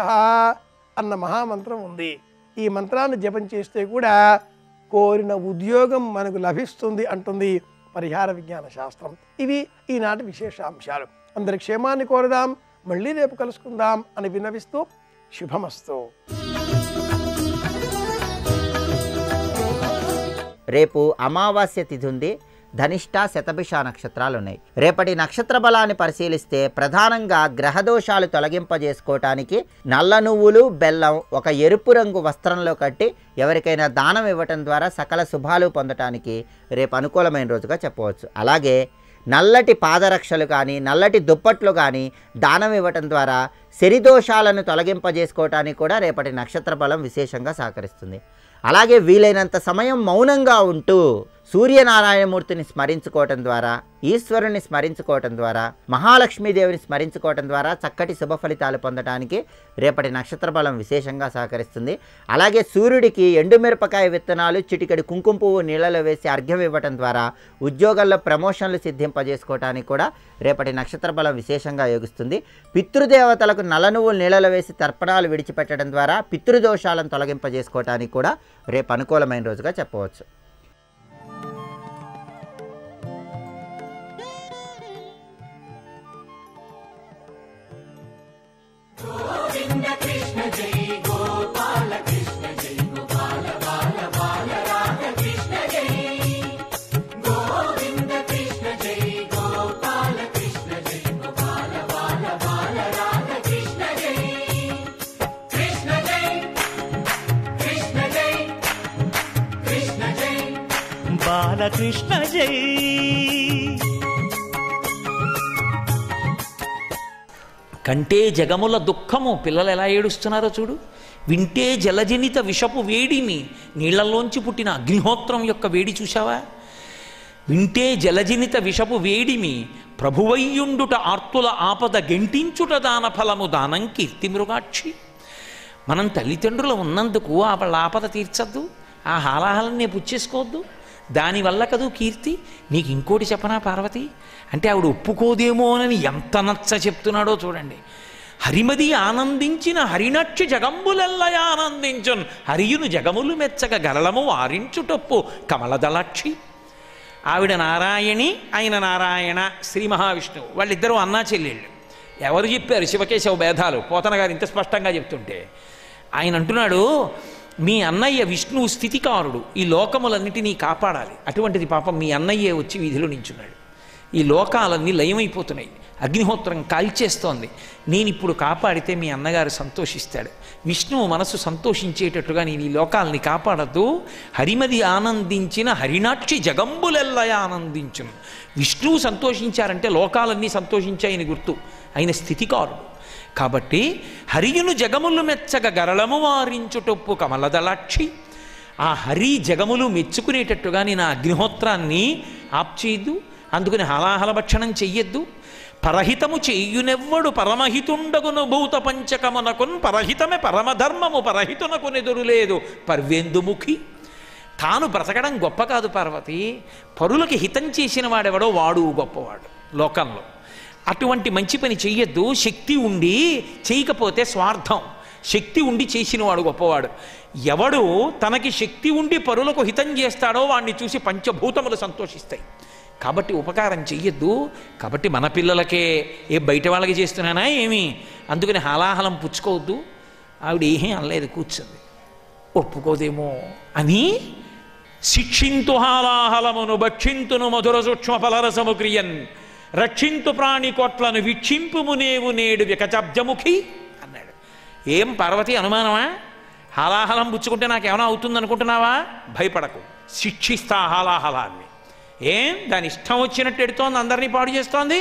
అన్న మహామంత్రం ఉంది ఈ మంత్రాన్ని జపం చేస్తే కూడా కోరిన ఉద్యోగం మనకు లభిస్తుంది అంటుంది పరిహార విజ్ఞాన శాస్త్రం ఇవి ఈనాటి విశేషాంశాలు అందరి క్షేమాన్ని కోరదాం మళ్ళీ రేపు కలుసుకుందాం అని విన్నవిస్తూ శుభమస్తు రేపు అమావాస్య తిథి ఉంది ధనిష్ట శతభిష నక్షత్రాలు ఉన్నాయి రేపటి నక్షత్ర బలాన్ని పరిశీలిస్తే ప్రధానంగా గ్రహదోషాలు తొలగింపజేసుకోవటానికి నల్ల నువ్వులు బెల్లం ఒక ఎరుపు రంగు వస్త్రంలో కట్టి ఎవరికైనా దానం ఇవ్వటం ద్వారా సకల శుభాలు పొందటానికి రేపు అనుకూలమైన రోజుగా చెప్పవచ్చు అలాగే నల్లటి పాదరక్షలు కానీ నల్లటి దుప్పట్లు కానీ దానం ఇవ్వటం ద్వారా శరిదోషాలను తొలగింపజేసుకోవటానికి కూడా రేపటి నక్షత్ర బలం విశేషంగా సహకరిస్తుంది అలాగే వీలైనంత సమయం మౌనంగా ఉంటూ సూర్యనారాయణమూర్తిని స్మరించుకోవటం ద్వారా ఈశ్వరుని స్మరించుకోవటం ద్వారా మహాలక్ష్మీదేవిని స్మరించుకోవటం ద్వారా చక్కటి శుభ ఫలితాలు పొందడానికి రేపటి నక్షత్ర బలం విశేషంగా సహకరిస్తుంది అలాగే సూర్యుడికి ఎండుమిరపకాయ విత్తనాలు చిటికెడు కుంకుమ పువ్వు నీళ్ళలో వేసి అర్ఘ్యం ఇవ్వటం ద్వారా ఉద్యోగాల్లో ప్రమోషన్లు సిద్ధింపజేసుకోవటానికి కూడా రేపటి నక్షత్ర బలం విశేషంగా యోగిస్తుంది పితృదేవతలకు నల్ల నువ్వులు నీళ్ళలో వేసి తర్పణాలు విడిచిపెట్టడం ద్వారా పితృదోషాలను తొలగింపజేసుకోవటానికి కూడా రేపు అనుకూలమైన రోజుగా చెప్పవచ్చు బాలకృష్ణ జై కంటే జగముల దుఃఖము పిల్లలు ఎలా ఏడుస్తున్నారో చూడు వింటే జలజనిత విషపు వేడిమి నీళ్లలోంచి పుట్టిన అగ్నిహోత్రం యొక్క వేడి చూశావా వింటే జలజనిత విషపు వేడిమి ప్రభువయ్యుండుట ఆర్తుల ఆపద గెంటించుట దాన ఫలము దానం కీర్తి మృగాక్షి మనం తల్లిదండ్రులు ఉన్నందుకు ఆ వాళ్ళ ఆపద తీర్చద్దు ఆ హాలాహలనే పుచ్చేసుకోవద్దు దానివల్ల కదూ కీర్తి నీకు ఇంకోటి చెప్పనా పార్వతి అంటే ఆవిడ ఒప్పుకోదేమోనని ఎంత నచ్చ చెప్తున్నాడో చూడండి హరిమది ఆనందించిన హరినక్షి జగంబులెల్లయ ఆనందించున్ హరియును జగములు మెచ్చక గరళము వారించుటప్పు కమలదలాక్షి ఆవిడ నారాయణి ఆయన నారాయణ శ్రీ మహావిష్ణువు వాళ్ళిద్దరూ అన్నా చెల్లెళ్ళు ఎవరు చెప్పారు శివకేశవ భేదాలు పోతన గారు ఇంత స్పష్టంగా చెప్తుంటే ఆయన అంటున్నాడు మీ అన్నయ్య విష్ణువు స్థితికారుడు ఈ లోకములన్నిటినీ కాపాడాలి అటువంటిది పాపం మీ అన్నయ్యే వచ్చి వీధిలో నించున్నాడు ఈ లోకాలన్నీ లయమైపోతున్నాయి అగ్నిహోత్రం కాల్చేస్తోంది నేను ఇప్పుడు కాపాడితే మీ అన్నగారు సంతోషిస్తాడు విష్ణువు మనసు సంతోషించేటట్టుగా నేను ఈ లోకాలని కాపాడద్దు హరిమది ఆనందించిన హరినాక్షి జగంబులెల్లయ ఆనందించును విష్ణువు సంతోషించారంటే లోకాలన్నీ సంతోషించాయని గుర్తు ఆయన స్థితికారుడు కాబట్టి హరియును జగములు మెచ్చగ గరళము వారించుటొప్పు కమలదలాక్షి ఆ హరి జగములు మెచ్చుకునేటట్టుగా నేను ఆ అగ్నిహోత్రాన్ని ఆప్ చేయొద్దు అందుకని హలాహల భక్షణం చెయ్యొద్దు పరహితము చెయ్యునెవ్వడు పరమహితుండగును భూత పంచకమునకున్ పరహితమే పరమధర్మము పరహితునకు నెదురులేదు పర్వేందుముఖి తాను బ్రతకడం గొప్ప కాదు పార్వతి పరులకి హితం చేసిన వాడెవడో వాడు గొప్పవాడు లోకంలో అటువంటి మంచి పని చెయ్యొద్దు శక్తి ఉండి చేయకపోతే స్వార్థం శక్తి ఉండి చేసినవాడు గొప్పవాడు ఎవడు తనకి శక్తి ఉండి పరులకు హితం చేస్తాడో వాడిని చూసి పంచభూతములు సంతోషిస్తాయి కాబట్టి ఉపకారం చెయ్యొద్దు కాబట్టి మన పిల్లలకే ఏ బయట వాళ్ళకి చేస్తున్నానా ఏమి అందుకని హాలాహలం పుచ్చుకోవద్దు ఆవిడ ఏమీ అనలేదు కూర్చుంది ఒప్పుకోదేమో అని శిక్షింతు హాలాహలమును భక్షింతును మధుర సూక్ష్మ ఫలరసము క్రియన్ రక్షింతు ప్రాణి కొట్లను వీక్షింపుము నేవు నేడు వికచబ్జముఖి అన్నాడు ఏం పార్వతి అనుమానమా హాలాహలం పుచ్చుకుంటే నాకేమైనా అవుతుంది అనుకుంటున్నావా భయపడకు శిక్షిస్తా హాలాహలాన్ని ఏం దాని ఇష్టం వచ్చినట్టు ఎడుతోంది అందరినీ పాడు చేస్తోంది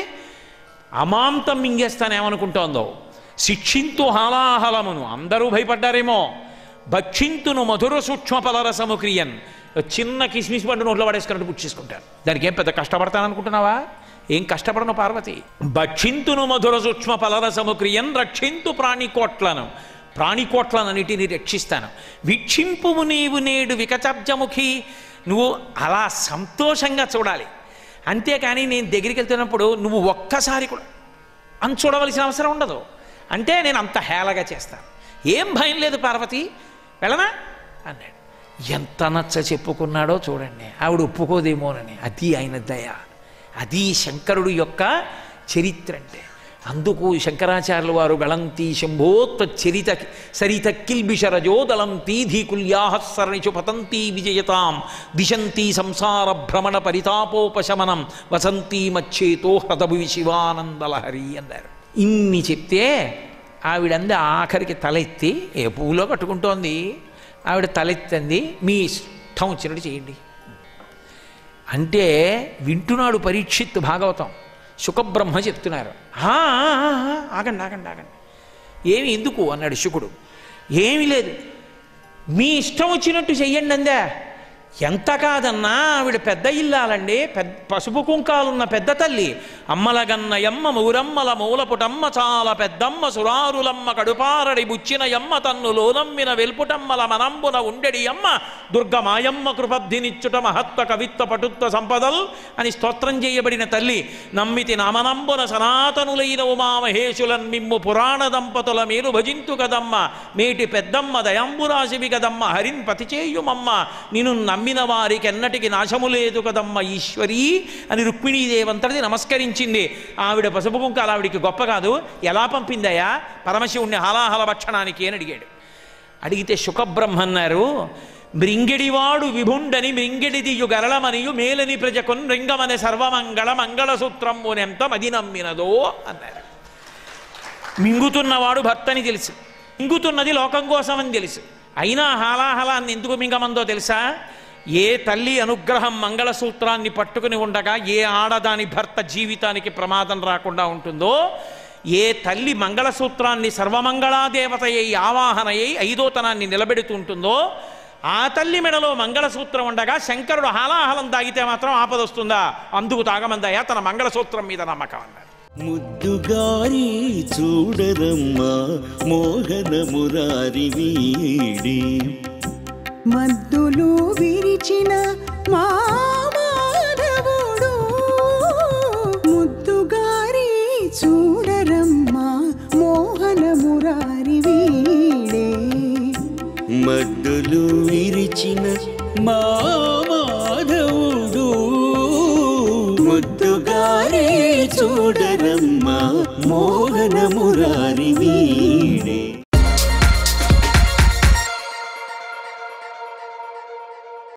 అమాంతం మింగేస్తానేమనుకుంటోందో శిక్షింతు హాలాహలమును అందరూ భయపడ్డారేమో భక్షింతును మధుర సూక్ష్మ ఫలరసము క్రియన్ చిన్న కిస్మిస్ పండు నోట్లో పడేసుకున్నట్టు పుచ్చేసుకుంటారు దానికి ఏం పెద్ద కష్టపడతాననుకుంటున్నావా ఏం కష్టపడను పార్వతి భక్షింతును మధుర సూక్ష్మ ఫలరసము క్రియన్ రక్షింతు ప్రాణికోట్లను ప్రాణికోట్లనన్నిటిని రక్షిస్తాను వీక్షింపుము నీవు నేడు వికచబ్జముఖి నువ్వు అలా సంతోషంగా చూడాలి అంతేకాని నేను దగ్గరికి వెళ్తున్నప్పుడు నువ్వు ఒక్కసారి కూడా అని చూడవలసిన అవసరం ఉండదు అంటే నేను అంత హేళగా చేస్తాను ఏం భయం లేదు పార్వతి వెళ్ళనా అన్నాడు ఎంత నచ్చ చెప్పుకున్నాడో చూడండి ఆవిడ ఒప్పుకోదేమోనని అది ఆయన దయ అది శంకరుడు యొక్క చరిత్ర అంటే అందుకు శంకరాచార్యుల వారు గళంతి శంభోత్త చరిత సరిత కిల్బిషరజో దళంతి ధీకుల్యాహస్సరణిషు పతంతి విజయతాం దిశంతి సంసార భ్రమణ పరితాపోపశమనం వసంతి మచ్చేతో హ్రదభువి శివానందలహరి అన్నారు ఇన్ని చెప్తే ఆవిడంది ఆఖరికి తలెత్తి ఏ పువ్వులో కట్టుకుంటోంది ఆవిడ తలెత్తింది మీ ఇష్టం వచ్చినట్టు చేయండి అంటే వింటున్నాడు పరీక్షిత్ భాగవతం శుకబ్రహ్మ చెప్తున్నారు "ఆ, ఆ, ఆ, ఆ, ఆగండి ఆగండి ఆగండి ఏమి ఎందుకు అన్నాడు శుకుడు ఏమీ లేదు మీ ఇష్టం వచ్చినట్టు చెయ్యండి అందా ఎంత కాదన్నా ఆవిడ పెద్ద ఇల్లాలండి పెద్ద పసుపు కుంకాలున్న పెద్ద తల్లి అమ్మలగన్న యమ్మ మూరమ్మల మూలపుటమ్మ చాలా పెద్దమ్మ సురారులమ్మ కడుపారడి బుచ్చిన యమ్మ తన్ను లోనమ్మిన వెల్పుటమ్మల మనంబున ఉండెడి అమ్మ దుర్గమాయమ్మ కృపబ్ధినిచ్చుట మహత్వ కవిత్వ పటుత్వ సంపదల్ అని స్తోత్రం చేయబడిన తల్లి నమ్మితి నామనంబున సనాతనులైన ఉమామహేశులన్ మిమ్ము పురాణ దంపతుల మీరు భజింతు కదమ్మ మేటి పెద్దమ్మ దయాంబురాశివి కదమ్మ హరిన్ పతి చేయుమమ్మ నిన్ను నమ్మిన వారికి ఎన్నటికి నాశము లేదు కదమ్మ ఈశ్వరి అని రుక్మిణీదేవంతటిది నమస్కరించింది ఆవిడ పసుపు కుంకాలు ఆవిడికి గొప్ప కాదు ఎలా పంపిందయ్యా పరమశివుణ్ణి హలాహల భక్షణానికి అని అడిగాడు అడిగితే శుకబ్రహ్మ అన్నారు మృంగిడివాడు విభుండని మృంగిడిదియు గరళమనియు మేలని ప్రజకున్ రింగమని సర్వమంగళ మంగళసూత్రంబునెంత మది నమ్మినదో అన్నారు మింగుతున్నవాడు భర్తని తెలుసు మింగుతున్నది లోకం కోసమని తెలుసు అయినా హాలాహలాన్ని ఎందుకు మింగమందో తెలుసా ఏ తల్లి అనుగ్రహం మంగళసూత్రాన్ని పట్టుకుని ఉండగా ఏ ఆడదాని భర్త జీవితానికి ప్రమాదం రాకుండా ఉంటుందో ఏ తల్లి మంగళసూత్రాన్ని సర్వమంగళాదేవతయ్యి ఆవాహనయ్యి ఐదోతనాన్ని నిలబెడుతుంటుందో ఆ తల్లి మెడలో మంగళసూత్రం ఉండగా శంకరుడు హాలాహలం తాగితే మాత్రం ఆపదొస్తుందా అందుకు తాగమందయ్యా తన మంగళసూత్రం మీద నమ్మకం అన్నాడు ముద్దుగారి చూడరమ్మా మోహన మురారి వీడి మద్దులు విరిచిన మా మాధవుడు ముద్దుగారి చూడరమ్మా మోహన మురారి వీడే మద్దులు విరిచిన మా మాధవుడు ముద్దుగారి చూడరమ్మా మోహన మురారి వీడి